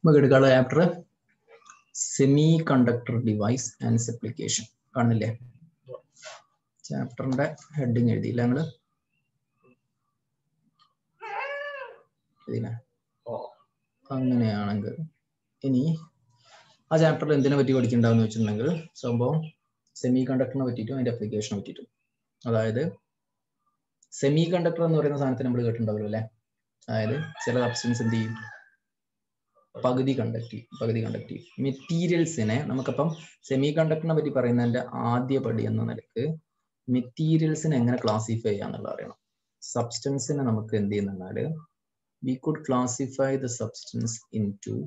നമുക്ക് എടുക്കാനുള്ള chapter semiconductor device and application കാണില്ലേ ചാപ്റ്ററിന്റെ ഹെഡിങ് എഴുതിയില്ല ഞങ്ങള് എഴുതിയില്ലേ അങ്ങനെയാണെങ്കിൽ ഇനി ആ ചാപ്റ്ററിൽ എന്തിനെ പറ്റി പഠിക്കണ്ടാന്ന് വെച്ചിട്ടുണ്ടെങ്കിൽ സംഭവം സെമി കണ്ടക്ടറിനെ പറ്റിയിട്ടും അതിന്റെ അപ്ലിക്കേഷനെ പറ്റിയിട്ടും അതായത് സെമി കണ്ടക്ടർ എന്ന് പറയുന്ന സാധനത്തിന് നമ്മൾ കേട്ടിട്ടുണ്ടാവുമല്ലോ അല്ലെ അതായത് ചില സബ്സ്റ്റൻസ് എന്ത് ചെയ്യും പകുതി കണ്ടക്റ്റീവ് പകുതി കണ്ടക്റ്റീവ് മെറ്റീരിയൽസിനെ നമുക്കപ്പം സെമി കണ്ടക്ടറിനെ പറ്റി പറയുന്നതിന്റെ ആദ്യ പടി എന്ന നിലക്ക് മെറ്റീരിയൽസിനെ എങ്ങനെ ക്ലാസിഫൈ ചെയ്യാന്നുള്ളത് അറിയണം സബ്സ്റ്റൻസിനെ നമുക്ക് എന്ത് ചെയ്യുന്നാൽ we could classify the substance into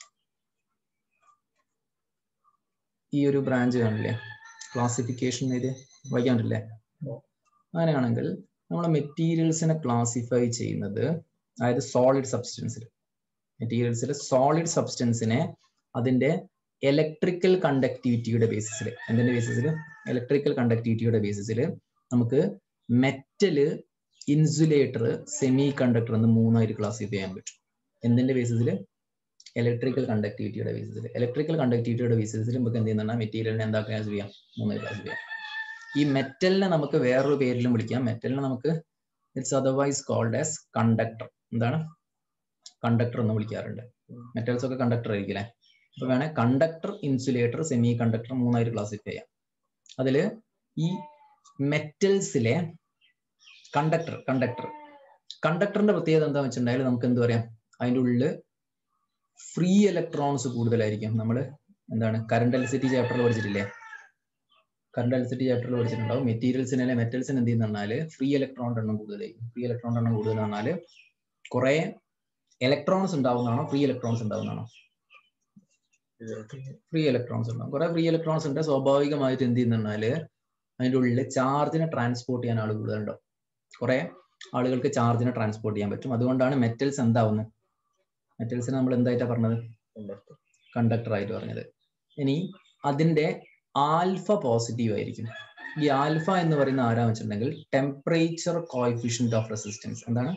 ഈ ഒരു ബ്രാഞ്ച് കാണില്ലേ ക്ലാസിഫിക്കേഷൻ ഇത് വായിക്കാണ്ടില്ലേ അങ്ങനെയാണെങ്കിൽ നമ്മളെ മെറ്റീരിയൽസിനെ ക്ലാസിഫൈ ചെയ്യുന്നത് അതായത് സോളിഡ് സബ്സ്റ്റൻസിൽ മെറ്റീരിയൽസിൽ സോളിഡ് സബ്സ്റ്റൻസിനെ അതിന്റെ ഇലക്ട്രിക്കൽ കണ്ടക്ടിവിറ്റിയുടെ ബേസിസിൽ എന്തിന്റെ ബേസിസിൽ ഇലക്ട്രിക്കൽ കണ്ടക്ടിവിറ്റിയുടെ ബേസിസിൽ നമുക്ക് മെറ്റല് ഇൻസുലേറ്റർ സെമി കണ്ടക്ടർ എന്ന് മൂന്നായിട്ട് ക്ലാസിഫൈ ചെയ്യാൻ പറ്റും എന്തിന്റെ ബേസിസിൽ ഇലക്ട്രിക്കൽ കണ്ടക്ടിവിറ്റിയുടെ ബേസിസിൽ ഇലക്ട്രിക്കൽ കണ്ടക്ടിവിറ്റിയുടെ ബേസിസിൽ നമുക്ക് എന്ത് ചെയ്യുന്ന മെറ്റീരിയലിനെ എന്താ ക്ലാസ് ചെയ്യാം മൂന്നായി ക്ലാസ് ചെയ്യാം ഈ മെറ്റലിനെ നമുക്ക് വേറൊരു പേരിലും വിളിക്കാം മെറ്റലിനെ നമുക്ക് it's otherwise called as conductor എന്താണ് കണ്ടക്ടർ എന്ന് വിളിക്കാറുണ്ട് മെറ്റൽസ് ഒക്കെ കണ്ടക്ടർ ആയിരിക്കും അല്ലെ അപ്പൊ വേണേ കണ്ടക്ടർ ഇൻസുലേറ്റർ സെമി കണ്ടക്ടർ മൂന്നായിട്ട് ക്ലാസിഫൈ ചെയ്യാം അതില് ഈ മെറ്റൽസിലെ കണ്ടക്ടർ കണ്ടക്ടർ കണ്ടക്ടറിന്റെ പ്രത്യേകത എന്താ വെച്ചിട്ടുണ്ടെങ്കിൽ നമുക്ക് എന്ത് പറയാം അതിൻ്റെ ഉള്ളില് ഫ്രീ ഇലക്ട്രോൺസ് കൂടുതലായിരിക്കും നമ്മൾ എന്താണ് കറണ്ട് എലക്ട്രിസിറ്റി ചാപ്റ്ററിൽ പഠിച്ചിട്ടില്ലേ കറണ്ട് എലക്ട്രിസിറ്റി ചാപ്റ്ററിൽ പഠിച്ചിട്ടുണ്ടാവും മെറ്റീരിയൽസിനെ മെറ്റൽസിന് എന്ത് ചെയ്യുന്ന ഫ്രീ ഇലക്ട്രോണിന്റെ എണ്ണം കൂടുതലായിരിക്കും ഫ്രീ ഇലക്ട്രോണിന്റെ എണ്ണം കൂടുതൽ പറഞ്ഞാൽ കുറെ ഇലക്ട്രോൺസ് ഉണ്ടാവുന്നതാണോ ഫ്രീ ഇലക്ട്രോൺസ് ഉണ്ടാവുന്നതാണോ ഫ്രീ ഇലക്ട്രോൺസ് ഉണ്ടാവും കുറെ ഫ്രീ ഇലക്ട്രോൺസ് ഉണ്ട് സ്വാഭാവികമായിട്ട് എന്ത് ചെയ്യുന്നാല് അതിൻ്റെ ഉള്ളിൽ ചാർജിനെ ട്രാൻസ്പോർട്ട് ചെയ്യാൻ ആൾ കൂടുതലുണ്ടാവും കുറെ ആളുകൾക്ക് ചാർജിനെ ട്രാൻസ്പോർട്ട് ചെയ്യാൻ പറ്റും അതുകൊണ്ടാണ് മെറ്റൽസ് എന്താവുന്നത് മെറ്റൽസിനെ നമ്മൾ എന്തായിട്ടാ പറഞ്ഞത് കണ്ടക്ടർ ആയിട്ട് പറഞ്ഞത് ഇനി അതിന്റെ ആൽഫ പോസിറ്റീവ് ആയിരിക്കും ഈ ആൽഫ എന്ന് പറയുന്ന ആരാ വെച്ചിട്ടുണ്ടെങ്കിൽ ടെമ്പറേച്ചർ കോയിഫിഷ്യന്റ് ഓഫ് റെസിസ്റ്റൻസ് എന്താണ്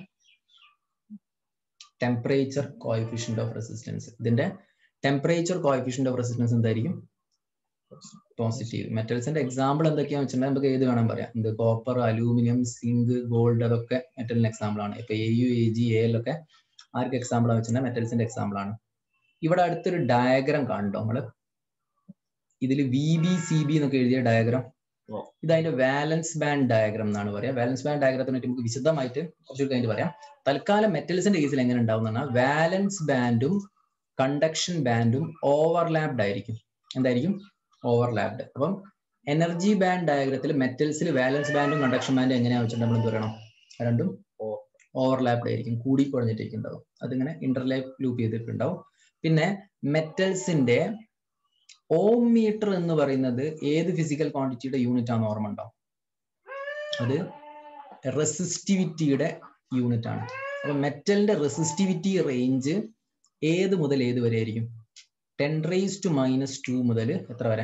ടെമ്പറേച്ചർ കോയിഫിഷ്യന്റ് ഓഫ് റെസിസ്റ്റൻസ് ഇതിന്റെ ടെമ്പറേച്ചർ കോയിഫിഷ്യന്റ് ഓഫ് റെസിസ്റ്റൻസ് എന്തായിരിക്കും പോസിറ്റീവ് മെറ്റൽസിന്റെ എക്സാമ്പിൾ എന്തൊക്കെയാണെന്ന് വെച്ചിട്ടുണ്ടെങ്കിൽ നമുക്ക് ഏത് വേണം പറയാം ഇത് കോപ്പർ അലൂമിനിയം സിങ്ക് ഗോൾഡ് അതൊക്കെ മെറ്റലിന്റെ എക്സാമ്പിൾ ആണ് ഇപ്പൊ A U A G A L ഒക്കെ ആർക്ക് എക്സാമ്പിൾ ആണ് വെച്ചിട്ടുണ്ടെങ്കിൽ മെറ്റൽസിന്റെ എക്സാമ്പിൾ ആണ് ഇവിടെ അടുത്തൊരു ഡയഗ്രാം കാണുന്നുണ്ടോ നമ്മള് ഇതിൽ വി ബി സി ബി എന്നൊക്കെ എഴുതിയ ഡയഗ്രാം ഇത് അതിന്റെ വാലൻസ് ബാൻഡ് ഡയഗ്രാം എന്നാണ് പറയാം വാലൻസ് ബാൻഡ് ഡയഗ്രത്തിനെ പറ്റി നമുക്ക് വിശദമായിട്ട് കുറച്ചുകൂടി കഴിഞ്ഞിട്ട് പറയാം തൽക്കാലം മെറ്റൽസിന്റെ കേസിൽ എങ്ങനെ ഉണ്ടാവും പറഞ്ഞാൽ വാലൻസ് ബാൻഡും കണ്ടക്ഷൻ ബാൻഡും ഓവർലാപ്ഡ് ആയിരിക്കും എന്തായിരിക്കും ഓവർലാപ്ഡ് അപ്പം എനർജി ബാൻഡ് ഡയഗ്രത്തിൽ മെറ്റൽസിൽ വാലൻസ് ബാൻഡും കണ്ടക്ഷൻ ബാൻഡും എങ്ങനെയാ വെച്ചിട്ട് നമ്മൾ എന്ത് പറയണം രണ്ടും ഓവർലാപ്ഡ് ആയിരിക്കും കൂടി കുഴഞ്ഞിട്ടേക്ക് ഉണ്ടാവും അതിങ്ങനെ ഇന്റർലാപ്പ് ലൂപ്പ് ചെയ്തിട്ടുണ്ടാവും പിന്നെ മെറ്റൽസിന്റെ ഓം മീറ്റർ എന്ന് പറയുന്നത് ഏത് ഫിസിക്കൽ ക്വാണ്ടിറ്റിയുടെ യൂണിറ്റ് ആണെന്ന് ഓർമ്മ ഉണ്ടാവും അത് റെസിസ്റ്റിവിറ്റിയുടെ യൂണിറ്റ് ആണ് അപ്പൊ മെറ്റലിന്റെ റെസിസ്റ്റിവിറ്റി റേഞ്ച് ഏത് മുതൽ ഏത് വരെ ആയിരിക്കും ten raise to minus two മുതൽ എത്ര വരെ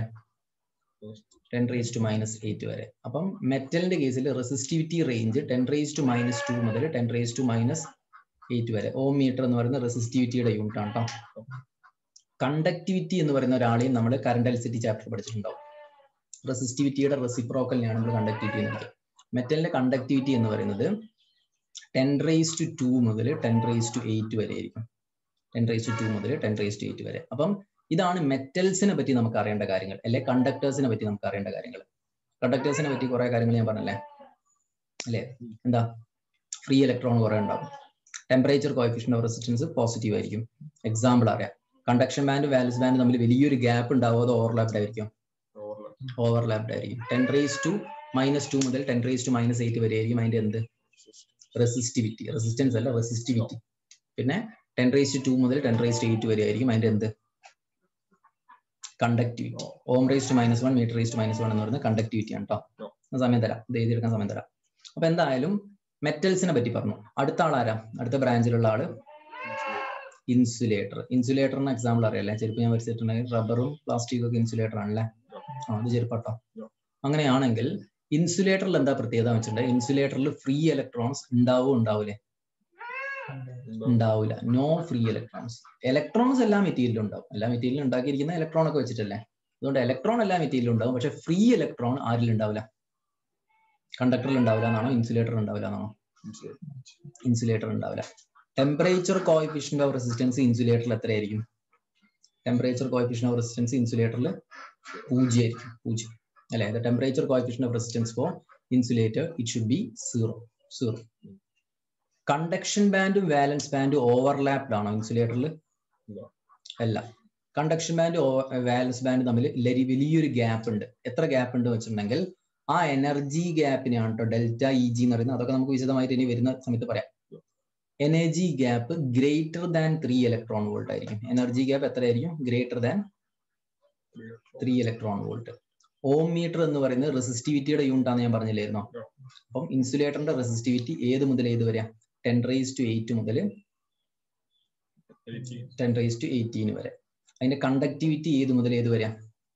ten raise to minus eight വരെ അപ്പം മെറ്റലിന്റെ കേസിൽ resistivity range ten raise to minus two മുതൽ ten raise to minus eight വരെ ഓം മീറ്റർ എന്ന് പറയുന്ന റെസിസ്റ്റിവിറ്റിയുടെ യൂണിറ്റ് ആണ് കേട്ടോ കണ്ടക്ടിവിറ്റി എന്ന് പറയുന്ന ഒരാളെയും നമ്മൾ കറണ്ട് എലക്ട്രിസിറ്റി ചാപ്റ്റർ പഠിച്ചിട്ടുണ്ടാവും റെസിസ്റ്റിവിറ്റിയുടെ റെസിപ്രോക്കലിനെയാണ് നമ്മൾ കണ്ടക്ടിവിറ്റി എന്ന് പറയുന്നത് മെറ്റലിന്റെ കണ്ടക്ടിവിറ്റി എന്ന് പറയുന്നത് ടെൻ റേസ് ടു ടു മുതൽ ടെൻ റേസ് ടു എയ്റ്റ് വരെ ആയിരിക്കും ടെൻ റേസ് ടു ടു മുതൽ ടെൻ റേസ് ടു എയ്റ്റ് വരെ അപ്പം ഇതാണ് മെറ്റൽസിനെ പറ്റി നമുക്ക് അറിയേണ്ട കാര്യങ്ങൾ അല്ലെ കണ്ടക്ടേഴ്സിനെ പറ്റി നമുക്ക് അറിയേണ്ട കാര്യങ്ങൾ കണ്ടക്ടേഴ്സിനെ പറ്റി കുറെ കാര്യങ്ങൾ ഞാൻ പറഞ്ഞല്ലേ അല്ലേ എന്താ ഫ്രീ ഇലക്ട്രോൺ കുറെ ഉണ്ടാവും temperature coefficient of resistance positive ആയിരിക്കും എക്സാമ്പിൾ അറിയാം കണ്ടക്ഷൻ ബാൻഡ് വാലൻസ് ബാൻഡ് തമ്മിൽ വലിയൊരു ഗ്യാപ്പ് ഉണ്ടാവും അത് ഓവർലാപ്ഡ് ആയിരിക്കും ഓവർലാപ്ഡ് ആയിരിക്കും ten raise to minus two മുതൽ ten raise to minus eight വരെ ആയിരിക്കും അതിന്റെ എന്ത് റെസിസ്റ്റിവിറ്റി റെസിസ്റ്റൻസ് അല്ല റെസിസ്റ്റിവിറ്റി പിന്നെ ടെൻ റേസ് ടു മുതൽ ടെൻ റേസ് ടു എയ്റ്റ് വരെ ആയിരിക്കും അതിന്റെ എന്ത് conductivity ohm raise to minus one metre raise to minus one എന്ന് പറയുന്നത് കണ്ടക്ടിവിറ്റി ആണ് കേട്ടോ സമയം തരാം ഇത് എഴുതിയെടുക്കാൻ സമയം തരാം അപ്പൊ എന്തായാലും മെറ്റൽസിനെ പറ്റി പറഞ്ഞു അടുത്ത ആളാരാ അടുത്ത ബ്രാഞ്ചിലുള്ള ആള് ഇൻസുലേറ്റർ ഇൻസുലേറ്ററിന് എക്സാമ്പിൾ അറിയാലേ ചെരുപ്പ് ഞാൻ വരച്ചിട്ടുണ്ടെങ്കിൽ റബ്ബറും പ്ലാസ്റ്റിക്കും ഒക്കെ ഇൻസുലേറ്റർ ആണല്ലേ ആ അത് ചെരുപ്പട്ടോ അങ്ങനെയാണെങ്കിൽ ഇൻസുലേറ്ററിൽ എന്താ പ്രത്യേകത വെച്ചിട്ടുണ്ടെങ്കിൽ ഇൻസുലേറ്ററിൽ ഫ്രീ ഇലക്ട്രോൺസ് ഉണ്ടാവോ ഉണ്ടാവൂലേ ഉണ്ടാവില്ല നോ ഫ്രീ ഇലക്ട്രോൺസ് ഇലക്ട്രോൺസ് എല്ലാ മെറ്റീരിയലും ഉണ്ടാവും എല്ലാ മെറ്റീരിയലും ഉണ്ടാക്കിയിരിക്കുന്ന ഇലക്ട്രോൺ ഒക്കെ വെച്ചിട്ടല്ലേ അതുകൊണ്ട് ഇലക്ട്രോൺ എല്ലാ മെറ്റീരിയലും ഉണ്ടാവും പക്ഷെ ഫ്രീ ഇലക്ട്രോൺ ആരിൽ ഉണ്ടാവില്ല കണ്ടക്ടറിൽ ഉണ്ടാവില്ല എന്നാണോ ഇൻസുലേറ്റർ ഉണ്ടാവില്ല എന്നാണോ ഇൻസുലേറ്റർ ഉണ്ടാവില്ല ടെമ്പറേച്ചർ കോയിഫിഷ്യന്റ് ഓഫ് റെസിസ്റ്റൻസ് ഇൻസുലേറ്ററിൽ എത്രയായിരിക്കും ടെമ്പറേച്ചർ കോയിഫിഷ്യന്റ് ഓഫ് റെസിസ്റ്റൻസ് ഇൻസുലേറ്ററിൽ പൂജ്യം ആയിരിക്കും പൂജ്യം അല്ലെ the temperature coefficient of resistance for insulator it should be zero zero conduction ബാൻഡും വാലൻസ് ബാൻഡും ഓവർലാപ്ഡ് ആണോ ഇൻസുലേറ്ററിൽ അല്ല കണ്ടക്ഷൻ ബാൻഡ് വാലൻസ് ബാൻഡ് തമ്മിൽ വലിയൊരു ഗ്യാപ്പ് ഉണ്ട് എത്ര ഗ്യാപ്പ് ഉണ്ട് വെച്ചിട്ടുണ്ടെങ്കിൽ ആ എനർജി ഗ്യാപ്പിനെയാണ് കേട്ടോ ഡെൽറ്റ ഇ ജി എന്ന് പറയുന്നത് അതൊക്കെ നമുക്ക് വിശദമായിട്ട് ഇനി വരുന്ന സമയത്ത് പറയാം energy gap greater than three electron volt ആയിരിക്കും എനർജി ഗ്യാപ്പ് എത്രയായിരിക്കും greater than three electron volt ohm metre എന്ന് പറയുന്നത് റെസിസ്റ്റിവിറ്റിയുടെ യൂണിറ്റ് ആണെന്ന് ഞാൻ പറഞ്ഞില്ലായിരുന്നോ അപ്പം ഇൻസുലേറ്ററിന്റെ റെസിസ്റ്റിവിറ്റി ഏത് മുതൽ ഏത് വരെ ടെൻ റേസ് ടു എയ്റ്റ് മുതൽ ടെൻ റേസ് ടു എയ്റ്റീൻ വരെ അതിന്റെ കണ്ടക്ടിവിറ്റി ഏത് മുതൽ ഏത് വരെ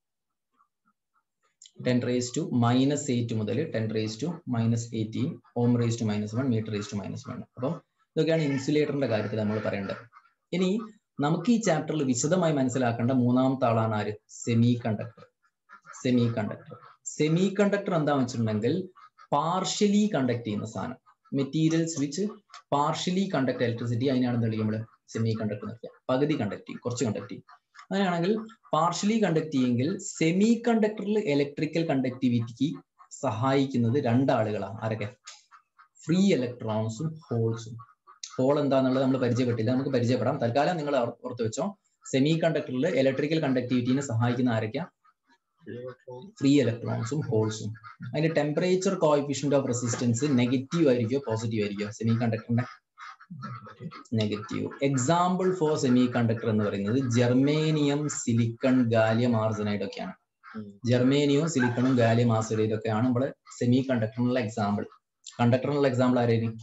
ten raise to minus eight മുതൽ ten raise to minus eighteen ohm raise to minus one metre raise to minus one അപ്പം ഇതൊക്കെയാണ് ഇൻസുലേറ്ററിന്റെ കാര്യത്തിൽ നമ്മൾ പറയേണ്ടത് ഇനി നമുക്ക് ഈ ചാപ്റ്ററിൽ വിശദമായി മനസ്സിലാക്കേണ്ട മൂന്നാമത്തെ ആളാണ് ആര് semiconductor semiconductor semiconductor എന്താണെന്ന് വെച്ചിട്ടുണ്ടെങ്കിൽ പാർഷ്യലി കണ്ടക്ട് ചെയ്യുന്ന സാധനം materials which partially conduct electricity അതിനാണ് എന്ത് നമ്മൾ സെമി കണ്ടക്ടർ നിർത്തുക പകുതി കണ്ടക്ട് ചെയ്യും കുറച്ച് കണ്ടക്ട് ചെയ്യും അങ്ങനെയാണെങ്കിൽ പാർഷ്യലി കണ്ടക്ട് ചെയ്യുമെങ്കിൽ സെമി കണ്ടക്ടറിൽ ഇലക്ട്രിക്കൽ കണ്ടക്ടിവിറ്റിക്ക് സഹായിക്കുന്നത് രണ്ടാളുകളാണ് ആരൊക്കെ ഫ്രീ ഇലക്ട്രോൺസും ഹോൾസും ഹോൾ എന്താണെന്നുള്ളത് നമ്മൾ പരിചയപ്പെട്ടില്ല നമുക്ക് പരിചയപ്പെടാം തൽക്കാലം നിങ്ങൾ ഓർത്ത് വെച്ചോ സെമി കണ്ടക്ടറിൽ ഇലക്ട്രിക്കൽ കണ്ടക്ടിവിറ്റിനെ സഹായിക്കുന്ന ആരൊക്കെയാ ഫ്രീ ഇലക്ട്രോൺസും ഹോൾസും അതിന്റെ temperature coefficient of resistance negative ആയിരിക്കോ പോസിറ്റീവ് ആയിരിക്കോ സെമി കണ്ടക്ടറിന്റെ negative example for semiconductor എന്ന് പറയുന്നത് ജെർമേനിയം സിലിക്കൺ ഗാലിയം ആർസനൈഡ് ഒക്കെയാണ് ജെർമേനിയവും സിലിക്കണും ഗാലിയം ആർസനൈഡ് ഒക്കെയാണ് നമ്മുടെ സെമി കണ്ടക്ടറിനുള്ള എക്സാമ്പിൾ കണ്ടക്ടറിനുള്ള എക്സാമ്പിൾ ആരായിരിക്കും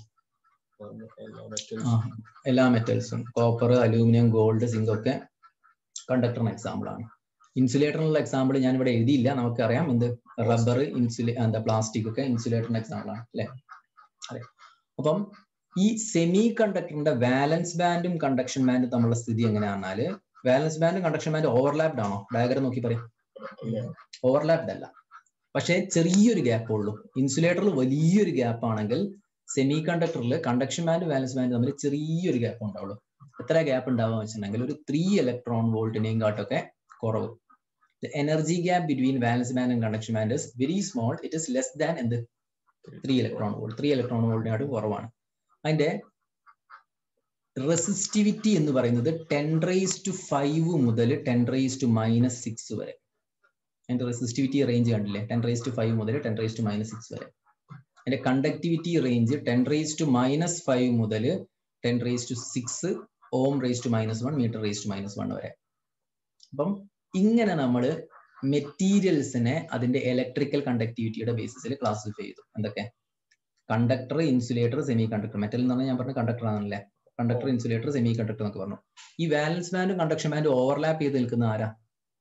എല്ലാ മെറ്റൽസും കോപ്പർ അലൂമിനിയം ഗോൾഡ് സിങ്ക് ഒക്കെ കണ്ടക്ടറിന് എക്സാമ്പിൾ ആണ് ഇൻസുലേറ്ററിനുള്ള എക്സാമ്പിൾ ഞാൻ ഇവിടെ എഴുതിയില്ല നമുക്കറിയാം എന്ത് റബ്ബർ ഇൻസുലേ എന്താ പ്ലാസ്റ്റിക് ഒക്കെ ഇൻസുലേറ്ററിന്റെ എക്സാമ്പിൾ ആണ് അല്ലെ അതെ അപ്പം ഈ സെമി കണ്ടക്ടറിന്റെ വാലൻസ് ബാൻഡും കണ്ടക്ഷൻ ബാൻഡും തമ്മിലുള്ള സ്ഥിതി എങ്ങനെയാണെന്നാല് വാലൻസ് ബാൻഡും കണ്ടക്ഷൻ ബാൻഡും ഓവർലാപ്ഡ് ആണോ ഡയഗ്രം നോക്കി പറയും ഓവർലാപ്ഡ് അല്ല പക്ഷേ ചെറിയൊരു ഗ്യാപ്പ് ഉള്ളൂ ഇൻസുലേറ്ററിൽ വലിയൊരു ഗ്യാപ്പ് ആണെങ്കിൽ സെമി കണ്ടക്ടറിൽ കണ്ടക്ഷൻ ബാൻഡ് വാലൻസ് ബാൻഡ് തമ്മിൽ ചെറിയൊരു ഗ്യാപ്പ് ഉണ്ടാവുള്ളൂ എത്ര ഗ്യാപ്പ് ഉണ്ടാവുക വെച്ചിട്ടുണ്ടെങ്കിൽ ഒരു ത്രീ ഇലക്ട്രോൺ വോൾട്ടിനെയും കാട്ടൊക്കെ കുറവ് energy gap between valence band and conduction band is very small it is less than എന്ത് three electron volt three electron വോൾട്ടിനായിട്ട് കുറവാണ് അതിന്റെ റെസിസ്റ്റിവിറ്റി എന്ന് പറയുന്നത് ടെൻ റേസ് ടു ഫൈവ് മുതൽ ten raise to minus six വരെ അതിന്റെ റെസിസ്റ്റിവിറ്റി റേഞ്ച് കണ്ടില്ലേ ടെൻ റേസ് ടു ഫൈവ് മുതൽ ten raise to minus six വരെ അതിന്റെ conductivity range ten raise to minus five മുതൽ ten raise to six ohm raise to minus one metre raise to minus one വരെ അപ്പം ഇങ്ങനെ നമ്മൾ മെറ്റീരിയൽസിനെ അതിന്റെ ഇലക്ട്രിക്കൽ കണ്ടക്ടിവിറ്റിയുടെ ബേസിസിൽ ക്ലാസിഫൈ ചെയ്തു എന്തൊക്കെ conductor insulator semiconductor metal എന്ന് പറഞ്ഞാൽ ഞാൻ പറഞ്ഞ കണ്ടക്ടർ ആണല്ലേ കണ്ടക്ടർ ഇൻസുലേറ്റർ സെമി കണ്ടക്ടർ എന്നൊക്കെ പറഞ്ഞു ഈ വാലൻസ് ബാൻഡും കണ്ടക്ഷൻ ബാൻഡും ഓവർലാപ്പ് ചെയ്ത് നിൽക്കുന്ന ആരാ